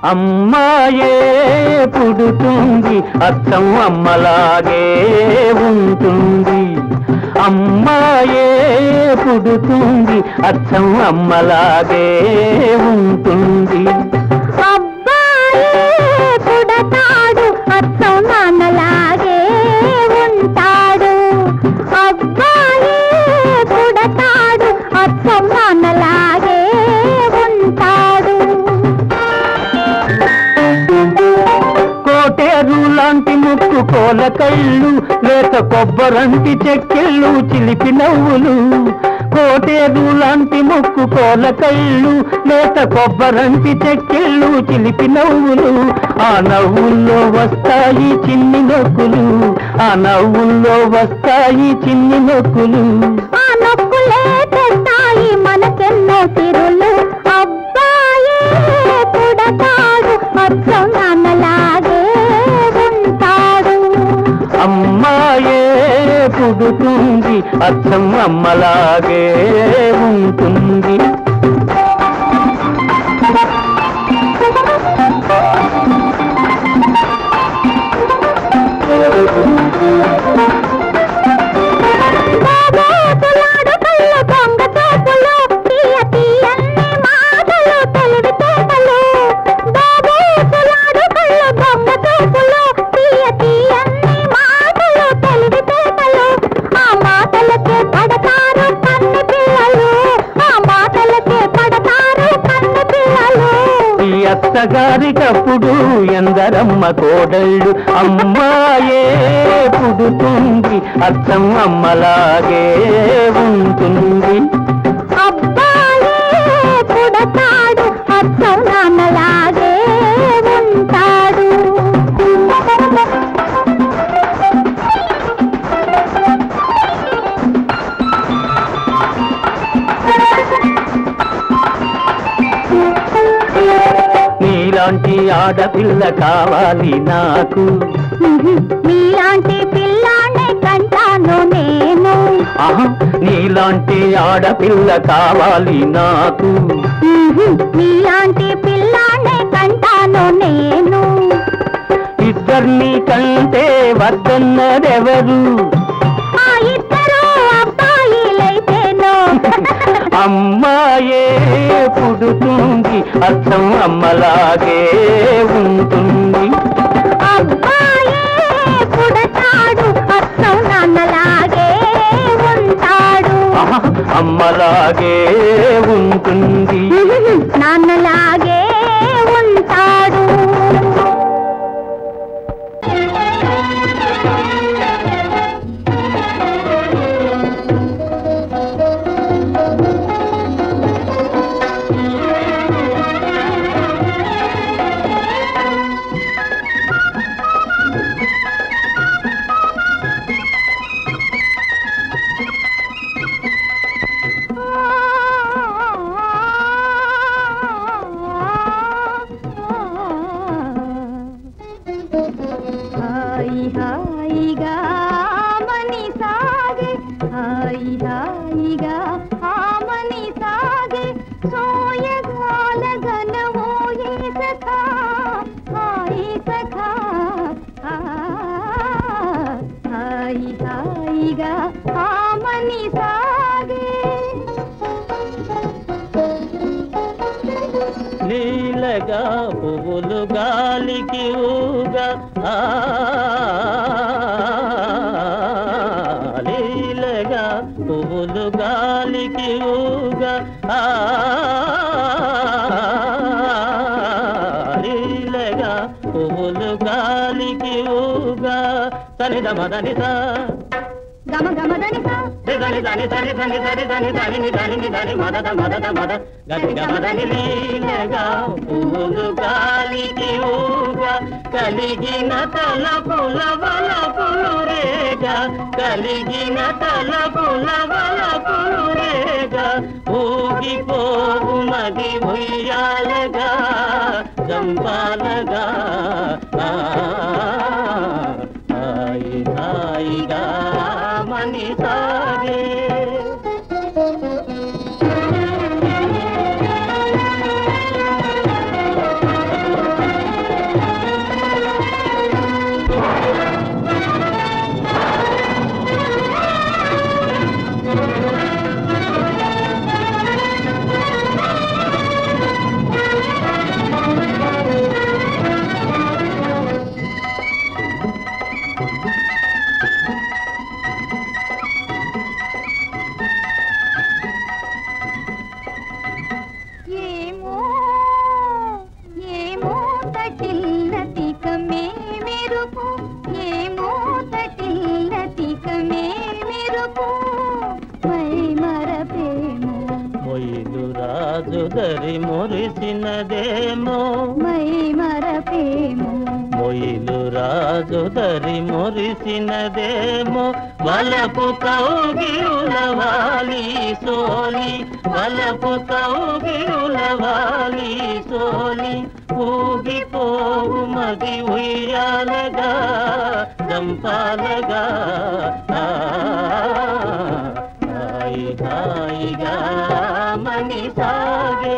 అమ్మాయే పుడుతుంది అచ్చం అమ్మలాగే ఉంటుంది అమ్మాయే పుడుతుంది అచ్చం అమ్మలాగే ఉంటుంది అబ్బాయే పుడతాడు అచ్చం నాన్నలాగే ఉంటాడు అబ్బాయే పుడతాడు అచ్చం నాన్నలాగే ఉంటాడు కోటేరు లాంటి ముక్కు కోల కళ్ళు లేక కొబ్బరంటి చెక్కిళ్ళు చిలిపి నవ్వులు కోటేరు లాంటి ముక్కు కోల కళ్ళు లేక కొబ్బరంటి చెక్కిళ్ళు చిలిపి నవ్వులు ఆ నవ్వుల్లో వస్తాయి చిన్ని నొక్కులు ఆ నవ్వుల్లో వస్తాయి చిన్ని నొక్కులు ఆ నొక్కులే తెస్తాయి మనకెన్నో తిరులు అబ్బాయే పుడతాడు అచ్చం నాన్నలాగే ఉంటాడు అమ్మాయే పుడుతుంది అచ్చం అమ్మలాగే ఉంటుంది బాబోతులాడు కళ్ళు దొంగ చూపులు తీయ తీయన్ని మాటలు తెలివి తేటలు బాబోతులాడు కళ్ళు దొంగ చూపులు తీయ తీయన్ని మాటలు తెలివి తేటలు ఆ మాటలకే పడతారు కన్ని పిల్లలు ఆ మాటలకే పడతారు కన్ని పిల్లలు ఈ అత్తగారికప్పుడు ఎందరమ్మ కోడళ్ళు అమ్మాయే పుడుతుంది అచ్చం అమ్మలాగే ఉంటుంది అబ్బాయే పుడతాడు అచ్చం నాన్నలాగే ఉంటాడు నీలాంటి ఆడపిల్ల కావాలి నాకు మీలాంటి పిల్లాన్ని కంటాను నేను ఆహా నీలాంటి ఆడపిల్ల కావాలి నాకు మీలాంటి పిల్లాన్ని కంటాను నేను ఇద్దరిని కంటే వద్దన్నదెవరు ఆ ఇద్దరు అబ్బాయిలైతేను అమ్మాయే పుడుతుంది అచ్చం అమ్మలాగే ఉంటుంది అబ్బాయే పుడతాడు అచ్చం నాన్నలాగే ఉంటాడు ఆహా, అమ్మలాగే ఉంటుంది నాన్నలాగే ఉంటాడు హాయి హాయిగా మని సాగే హాయి హాయిగా ఆమని సాగే సోయగాల గనవోయే సఖా హాయి సఖా ఆ, హాయి హాయిగా ఆమని సాగే నీలగా పువ్వులు గాలికి ఊగా ఆ, లీలగా పువ్వులు గాలికి ఊగా ఆ, లీలగా పువ్వులు గాలికి ఊగా సనిద మదనిద గమ గమ దనిసా దని దని దని దని దని దని దని ని దని ని దని మదద మదద మద గది గమదని లీలగా పువ్వులు గాలికి ఊగా కలిగిన తలపుల వలపులు రేగా కలిగిన తలపుల వలపులు రేగా ఊగిపోవు నది ఉయ్యాలగా జంపాలగా ఆ, హాయి హాయిగా మని సాగే రాజు దరి మురిసినదేమో మై మరపేమో మొయిలు రాజు దరి మురిసినదేమో వలపు కౌగిరులవాలి సోలి వలపు కౌగిరులవాలి సోలి ఊగిపోవు మది ఉయ్యాలగా దంపాలగా ఆ, హాయి హాయిగా మని సాగే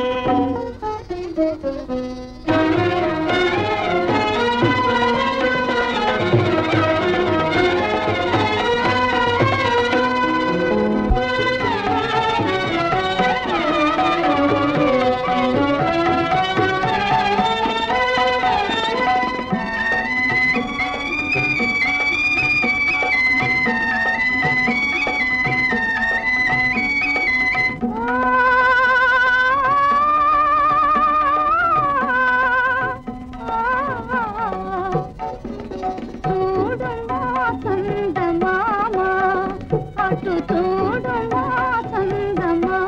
చూడుమా చందమామ అటు చూడుమా చందమామ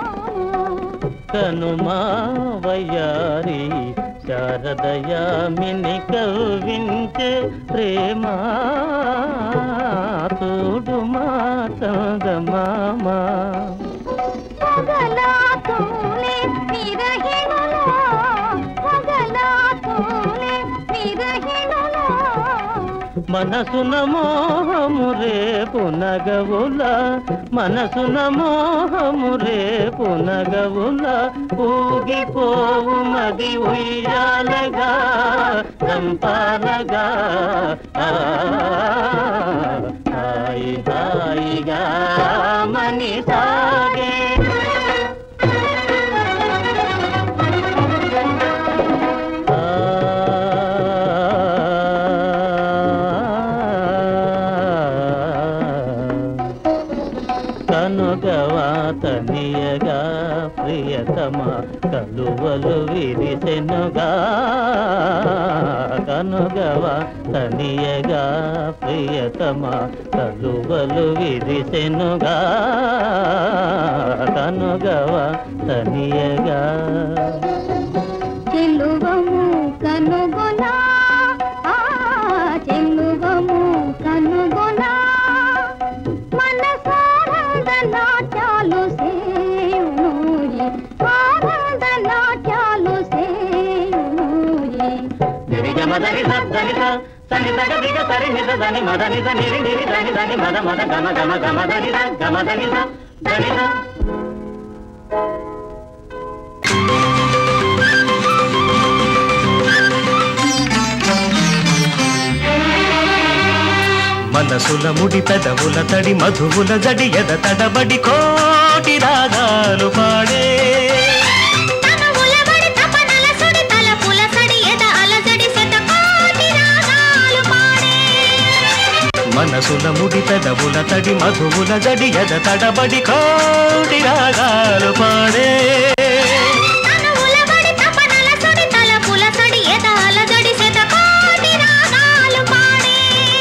కనుమా వయ్యారి శారదయామిని కవ్వించే ప్రేమ చూడుమా చందమామా పగలాతోనే విరహిణులా పగలాతోనే విరహిణులా మనసున మోహము రేపు నగవుల మనసున మోహము రేపు నగవుల ఊగిపోవు మది ఉయ్యాలగా చంపాలగా ఆ, హాయి హాయిగా మని సాగే కనుగవా తనియగా ప్రియతమ కలువలు విరిసెనుగా కనుగవా తనియగా ప్రియతమ కలువలు విరిసెనుగా కనుగవా తనియగా చెలువము కనుగొనా ఆ చెలువము కనుగొనా మనసానంద నాట్యాలు సేయునూరి ఆనంద నాట్యాలు సేయునూరి నిరిగ మదని సని సని సగ దిగ సరి నిజ దని మద నిజ నిరి నిరి దని దని మద మద గమ గమ గమ దని ద గమ దని ద దని ద మనసుల ముడి పెదవుల తడి మధువుల జడి ఎద తడబడి కోటి రాగాలు పాడే తనవుల బడి తపనల సుడి తలపుల సడి ఎద అలజడి శతకోటి రాగాలు పాడే మనసుల ముడి పెదవుల తడి మధువుల జడి ఎద తడబడి కోటి రాగాలు పాడే తనవుల బడి తపనల సుడి తలపుల సడి ఎద అలజడి శతకోటి రాగాలు పాడే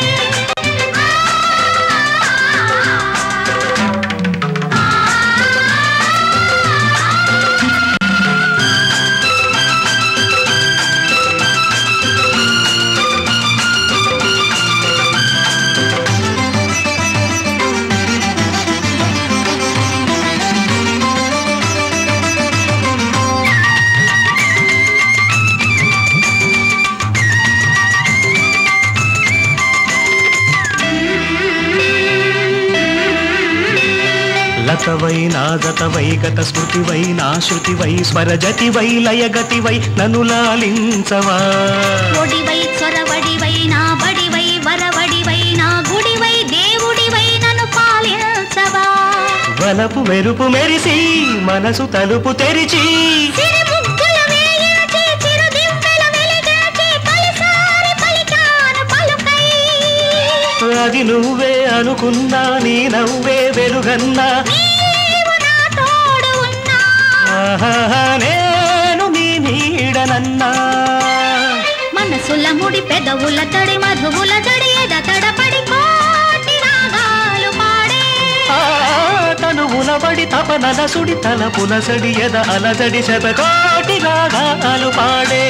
లతవై నాగతవై గత స్మృతివై నా శృతివై స్వరజతివై లయగతివై నను లాలించవా ఒడివై చొరవడివై నా బడివై వరవడివై నా గుడివై దేవుడివై నన్ను పాలించవా వలపు మెరుపు మెరిసి మనసు తలుపు తెరిచి సిరి ముగ్గుల వేయించి చిరు దివ్వెల వెలిగించి పలిసారి పలికాను పలుకై అది నువ్వే అనుకున్నా నీ నవ్వే వెలుగన్నా నీవు నా తోడు ఉన్నా ఆహాహా, నేను నీ నీడనన్నా మనసుల ముడి పెదవుల తడి మధువుల జడి ఎద తడపడి కోటి రాగాలు పాడే ఆ, తను తనువులబడి తపనల సుడి తల పులసడి ఎద అలజడి శతకోటి రాగాలు పాడే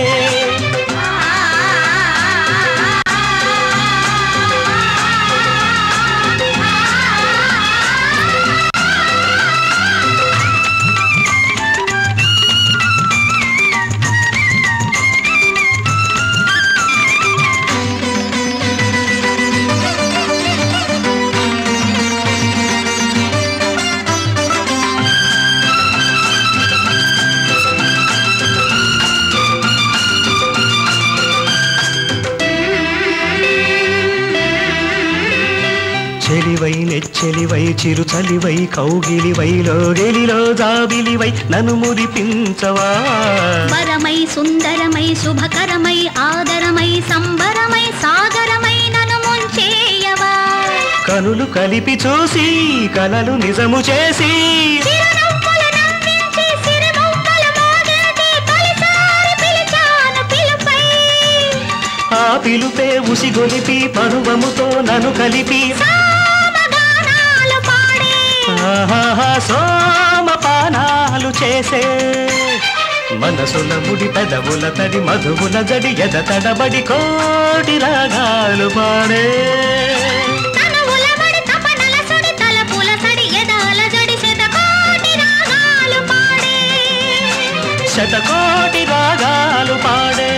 చెలివై నెచ్చెలివై చిరు చలివై కౌగిలివై లోగెలిలో జాబిలివై నన్ను మురిపించవా వరమై సుందరమై శుభకరమై ఆదరమై సంబరమై సాగరమై నన్ను ముంచేయవా కనులు కలిపి చూసి కలలు నిజము చేసి చిరునవ్వుల నవ్వించి సిరిమౌవల మోగించి తొలిసారి పిలిచాను పిలుపై ఆ పిలుపే ఉసిగొలిపి పరువముతో నన్ను కలిపి సామగానాలు పాడి ఆహాహా సోమపానాలు చేసే మనసుల ముడి పెదవుల తడి మధువుల జడి ఎద తడబడి కోటి రాగాలు పాడే తనువులబడి తపనల సుడి తలపుల సడి ఎదాల జడి శతకోటి రాగాలు పాడే శతకోటి రాగాలు పాడే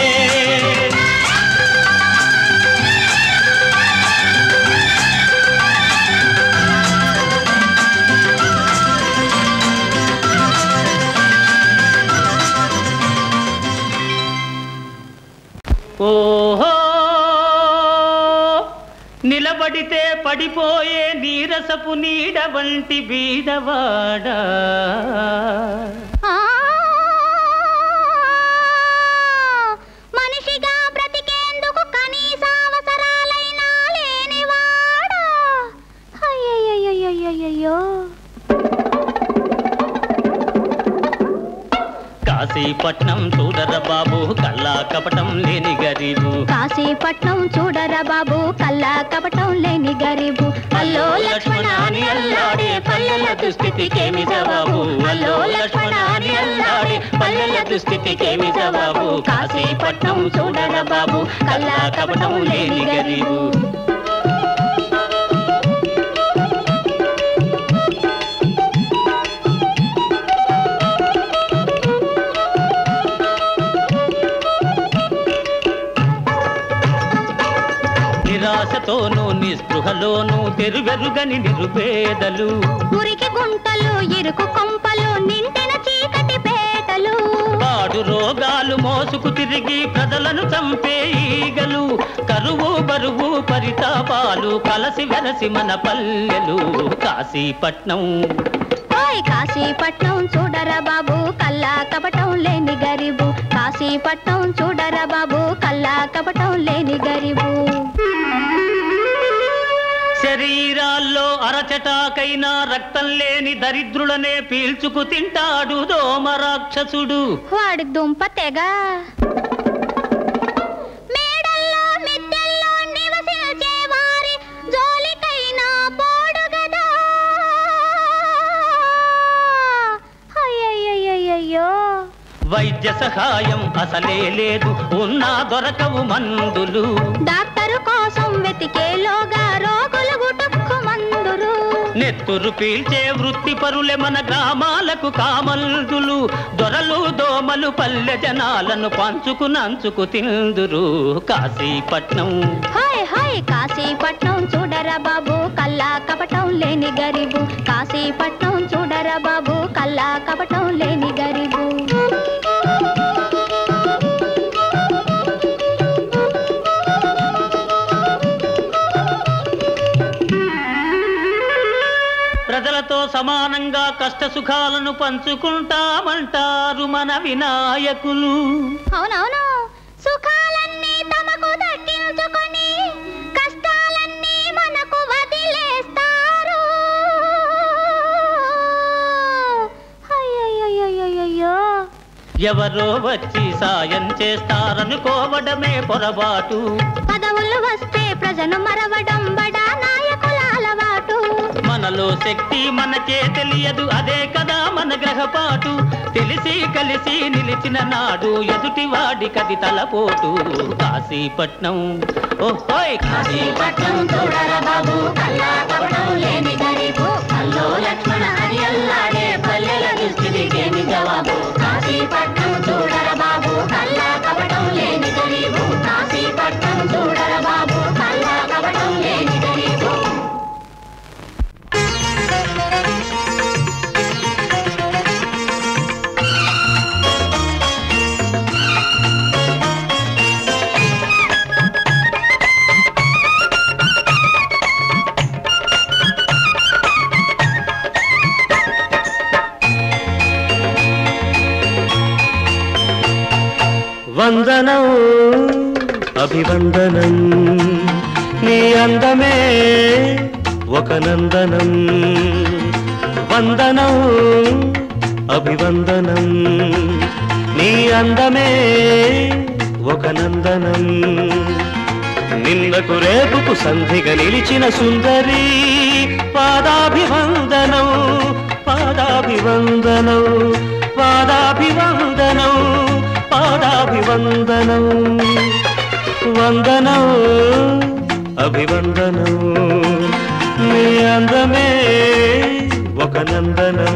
ఓహో నిలబడితే పడిపోయే నీరసపు నీడ వంటి బీదవాడా ఆ మనిషిగా బ్రతికేందుకు కనీస అవసరాలైనా లేనివాడా అయ్యయ్యయ్యయ్యయ్యో కాశీపట్నం చూడర బాబు కల్లా కపటం లేని గరీబు కాశీపట్నం చూడరా బాబు కల్లా కపటం లేని గరీబు అల్లో లక్ష్మణాని అల్లాడే పల్లెల దుస్థితికేమి జవాబు అల్లో లక్ష్మణాని అల్లాడే పల్లెల దుస్థితికేమి జవాబు కాశీపట్నం చూడరా బాబు కల్లా కపటం లేని గరీబు నిరాశతోనూ నిస్పృహలోనూ తెరువెరుగని నిరుపేదలు మురికి గుంటలు ఇరుకు కొంపలు నిండిన చీకటి పేటలు పాడు రోగాలు మోసుకు తిరిగి ప్రజలను చంపే ఈగలు కరువు బరువు పరితాపాలు కలసి వెలసి మన పల్లెలు కాశీపట్నం ఓయ్ కాశీపట్నం చూడరా బాబు కల్లా కపటం లేని గరీబు కాశీపట్నం చూడరా బాబు కల్లా కపటం లేని గరీబు శరీరాల్లో అరచటాకైనా రక్తం లేని దరిద్రులనే పీల్చుకు తింటాడు దోమ రాక్షసుడు వాడి దుంప తెగ మేడల్లో మిద్దెల్లో నివసించే వారి జోలికైనా పోడు గదా అయ్యయ్యయ్యయ్యో వైద్య సహాయం అసలే లేదు ఉన్నా దొరకవు మందులు డాక్టరు కోసం వెతికేలోగా రోగులు గుటుక్కు మందురు నెత్తురు పీల్చే వృత్తి పరులే మన గ్రామాలకు కామల్దులు దొరలు దోమలు పల్లె జనాలను పంచుకు నంచుకు తిందురు కాశీపట్నం హాయ్ హాయ్ కాశీపట్నం చూడరా బాబు కల్లా కపటం లేని గరీబు కాశీపట్నం చూడరా బాబు కల్లా కపటం లేని గరీబు ప్రజలతో సమానంగా కష్ట సుఖాలను పంచుకుంటామంటారు మన వినాయకులు అవునవును సుఖాలన్నీ తమకు దక్కించుకొని కష్టాలన్నీ మనకు వదిలేస్తారు అయ్యయ్యయ్యయ్యయ్యో ఎవరో వచ్చి సాయం చేస్తారనుకోవడమే పొరపాటు పదవులు వస్తే ప్రజను మరవడం బడా నాయకుల అలవాటు మన మనలో శక్తి మనకే తెలియదు అదే కదా మన గ్రహపాటు తెలిసి కలిసి నిలిచిన నాడు ఎదుటి వాడి కది తలపోటు కాశీపట్నం ఓహోయ్ కాశీపట్నం చూడర బాబు కల్లా కపటం లేని గరీబు కల్లో లక్ష్మణ అని అల్లాడే పల్లెల దుస్థితికేమి జవాబు కాశీపట్నం చూడర బాబు కల్లా కపటం లేని గరీబు కాశీపట్నం చూడర బాబు కల్లా కపటం లేని గరీబు వందనం అభివందనం నీ అందమే ఒక నందనం వందనం అభివందనం నీ అందమే ఒక నందనం నిన్నకు రేపుకు సంధిగా నిలిచిన సుందరి పాదాభివందనం పాదాభివందనం పాదాభివందనం పాదాభివందనం వందనం అభివందనం నీ అందమే ఒక నందనం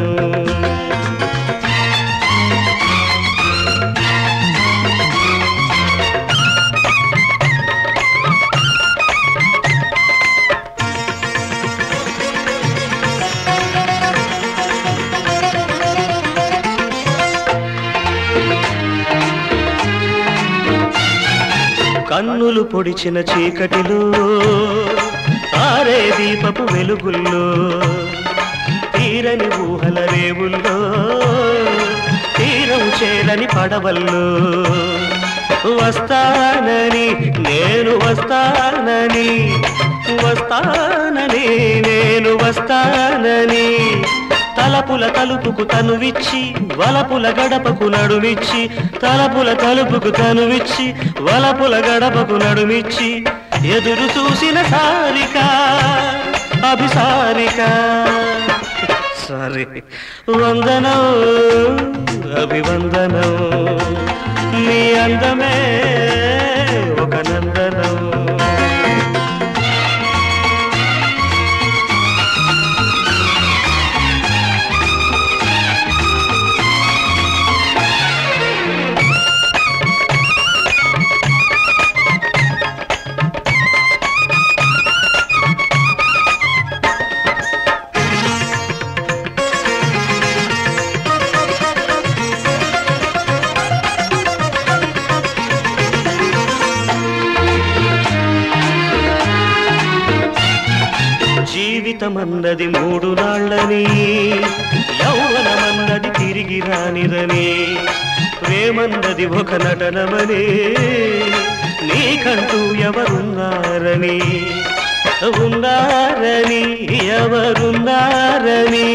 కన్నులు పొడిచిన చీకటిలో ఆరే దీపపు వెలుగుల్లో తీరని ఊహల రేవుల్లో తీరం చేరని పడవల్లో వస్తానని నేను వస్తానని వస్తానని నేను వస్తానని తలపుల తలుపుకు తనువిచ్చి వలపుల గడపకు నడుమిచ్చి తలపుల తలుపుకు తనువిచ్చి వలపుల గడపకు నడుమిచ్చి ఎదురు చూసిన సారిక అభిసారిక సారీ వందనం అభివందనం నీ అందమే ఒక నందనం జీవితమన్నది మూడు నాళ్ళని యౌవనమన్నది తిరిగి రానిదని ప్రేమన్నది ఒక నటనమని నీకంటూ ఎవరున్నారని ఉన్నారని ఎవరున్నారని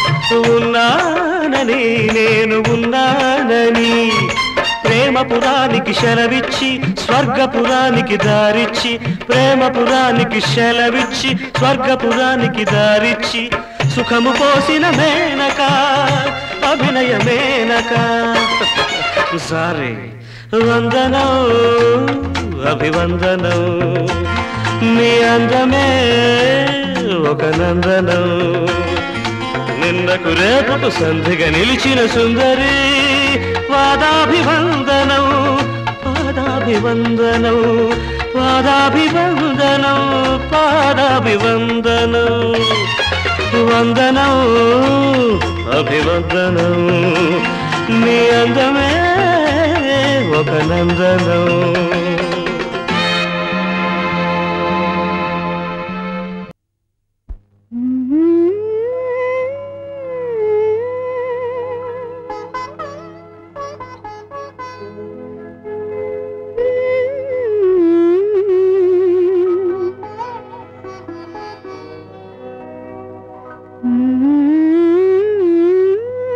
ఉన్నానని నేను ఉన్నానని ప్రేమపురానికి సెలవిచ్చి స్వర్గపురానికి దారిచ్చి ప్రేమపురానికి సెలవిచ్చి స్వర్గపురానికి దారిచ్చి సుఖము పోసిన మేనక అభినయ మేనక సారీ వందనం అభివందనం నీ అందమే ఒక నందనం నిన్నకు రేపకు సంధిగా నిలిచిన సుందరి పాదాభివందనం పాదాభివందనం పాదాభివందనం పాదాభివందనం వందనం అభివందనం నీ అందమే ఒక నందనం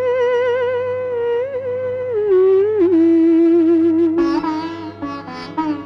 Mm-hmm.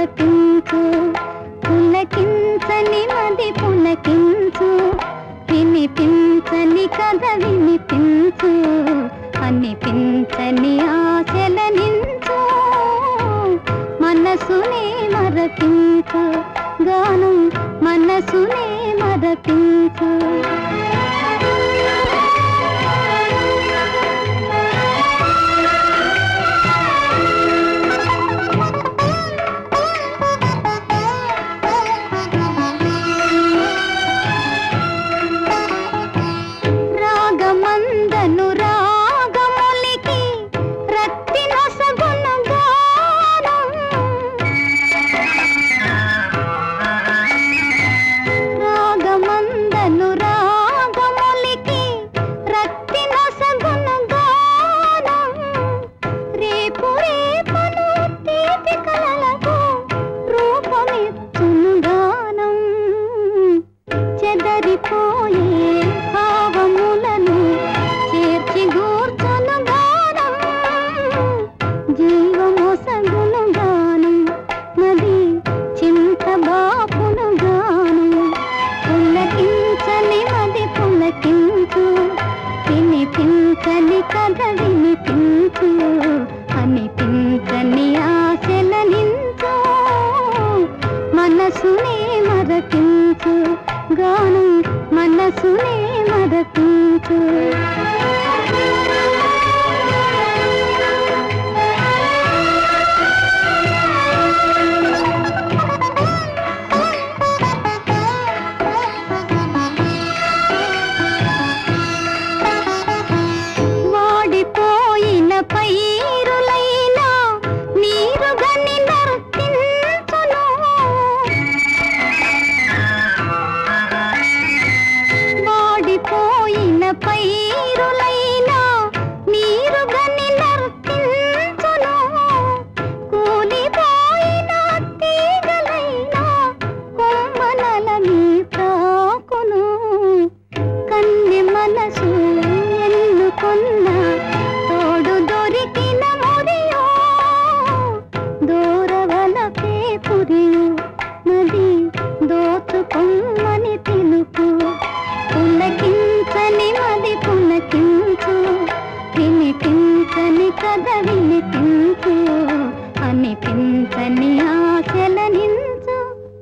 మరపించు పులకించని మది పులకించు వినిపించని కథ వినిపించు అనిపించని ఆశల నించు మనసునే మరపించు గానం మనసునే మరపించు రాగమందను రాగములికి రత్తి నొసగును గానం రాగమందను రాగములికి రత్తి నొసగును గానం రేపు రేపను తీపి కలలకు రూపమిచ్చును గానం చెదరిపోయే భావములను చేర్చి గూర్చను గానం జీవమొసగును గానం నది చింత బాపును గానం పులకించని మది పులకించు వినిపించని కథ వినిపించు అనిపించని ఆశల నించు మనసునే మరపించు గానం మనసునే మరపించు వాడిపోయిన పైరులైనా నీరుగని నర్తించును వాడిపోయిన పైరులైనా నీరుగని నర్తించును కూలిపోయిన తీగలైనా కొమ్మనలని తాకును కన్నె మనసు ఎన్నుకున్న తోడు దొరికిన మురియో దూరవలపే పురియు నది దోచుకొమ్మని తెలుపు పులకించని మది పులకించు వినిపించని కథ వినిపించు అనిపించని ఆశల నించు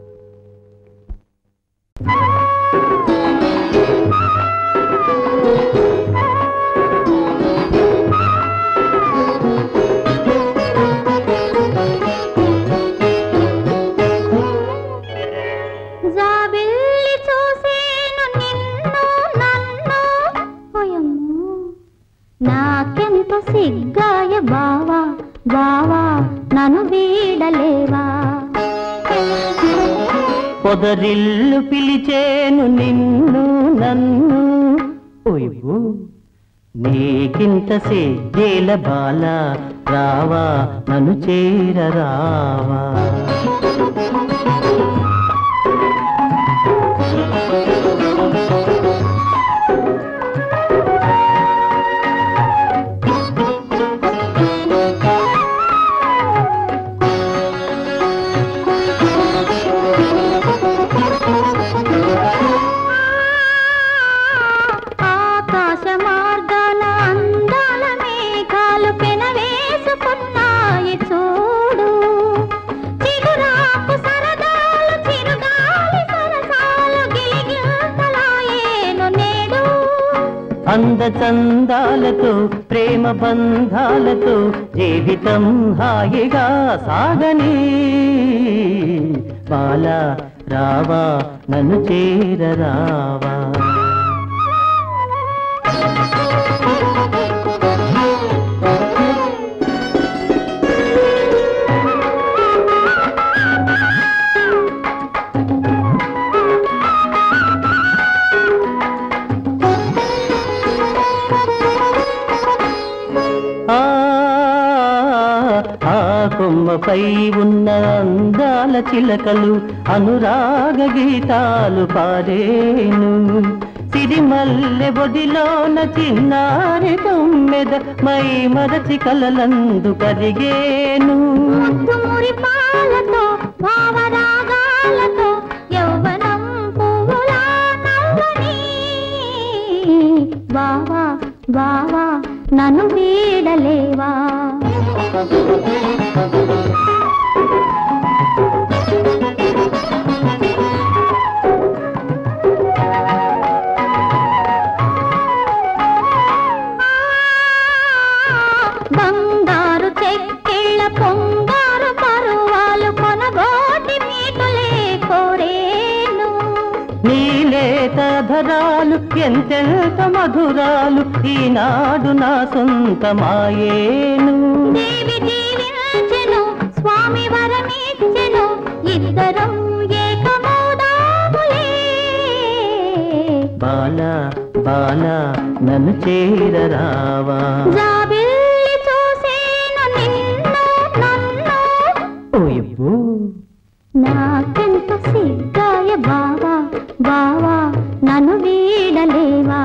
జాబిల్లి చూసేను నిన్ను నన్ను ఓయమ్మో నాకెంత సిగ్గాయ బావా బావా నన్ను వీడలేవా పొదరిల్లు పిలిచేను నిన్ను నన్ను ఓయ్యో నీకింత సేల బాల రావా నన్ను చేర రావా ఆకాశ మార్గాల అందాల మేఘాలు పెనవేసుకున్నాయి చూడు చిగురాకు సరదాలు చిరుగాలి సరసాలు గిలిగిల్తలాయేను నేడు అంద చందాలతో ప్రేమ బంధాలతో జీవితం హాయిగా సాగని బాల రావా నన్ను చేర రావా ఆ ఆ కొమ్మపై ఉన్న అందాల చిలకలు అనురాగ గీతాలు పాడేను సిరిమల్లె బొడిలోన చిన్నారి తొమ్మెద మై మరచి కలలందు కరిగేను ముద్దుమురి పాలతో భావరాగాలతో యౌవనం పువ్వులా నవ్వని బావా బావా నన్ను వీడలేవా బంగారు చెక్కిళ్ళ పొంగారు పరువాలు కొనగోటి మీటులే కోరేను నీలేత ధరాలు ఎంతెంత మధురాలు ఈనాడు నా సొంతమాయేను దేవి దీవించెను స్వామి వరమిచ్చెను ఇద్దరం ఏకమౌదాములే బాల బాల నన్ను చేరరావా జాబిల్లి చూసేను నిన్ను నన్ను ఓయబ్బో నాకెంత సిగ్గాయ బావా బావా నన్ను వీడలేవా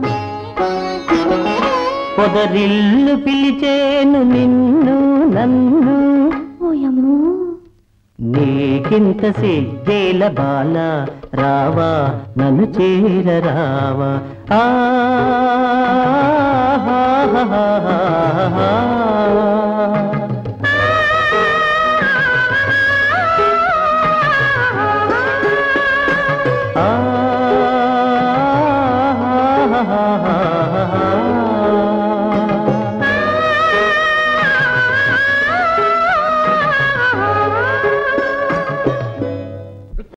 పొదరిల్లు పిలిచేను నిన్ను నన్ను ఓయమ్మో నీకింత సిగ్గేల బాల రావా నన్ను చేరరావా ఆ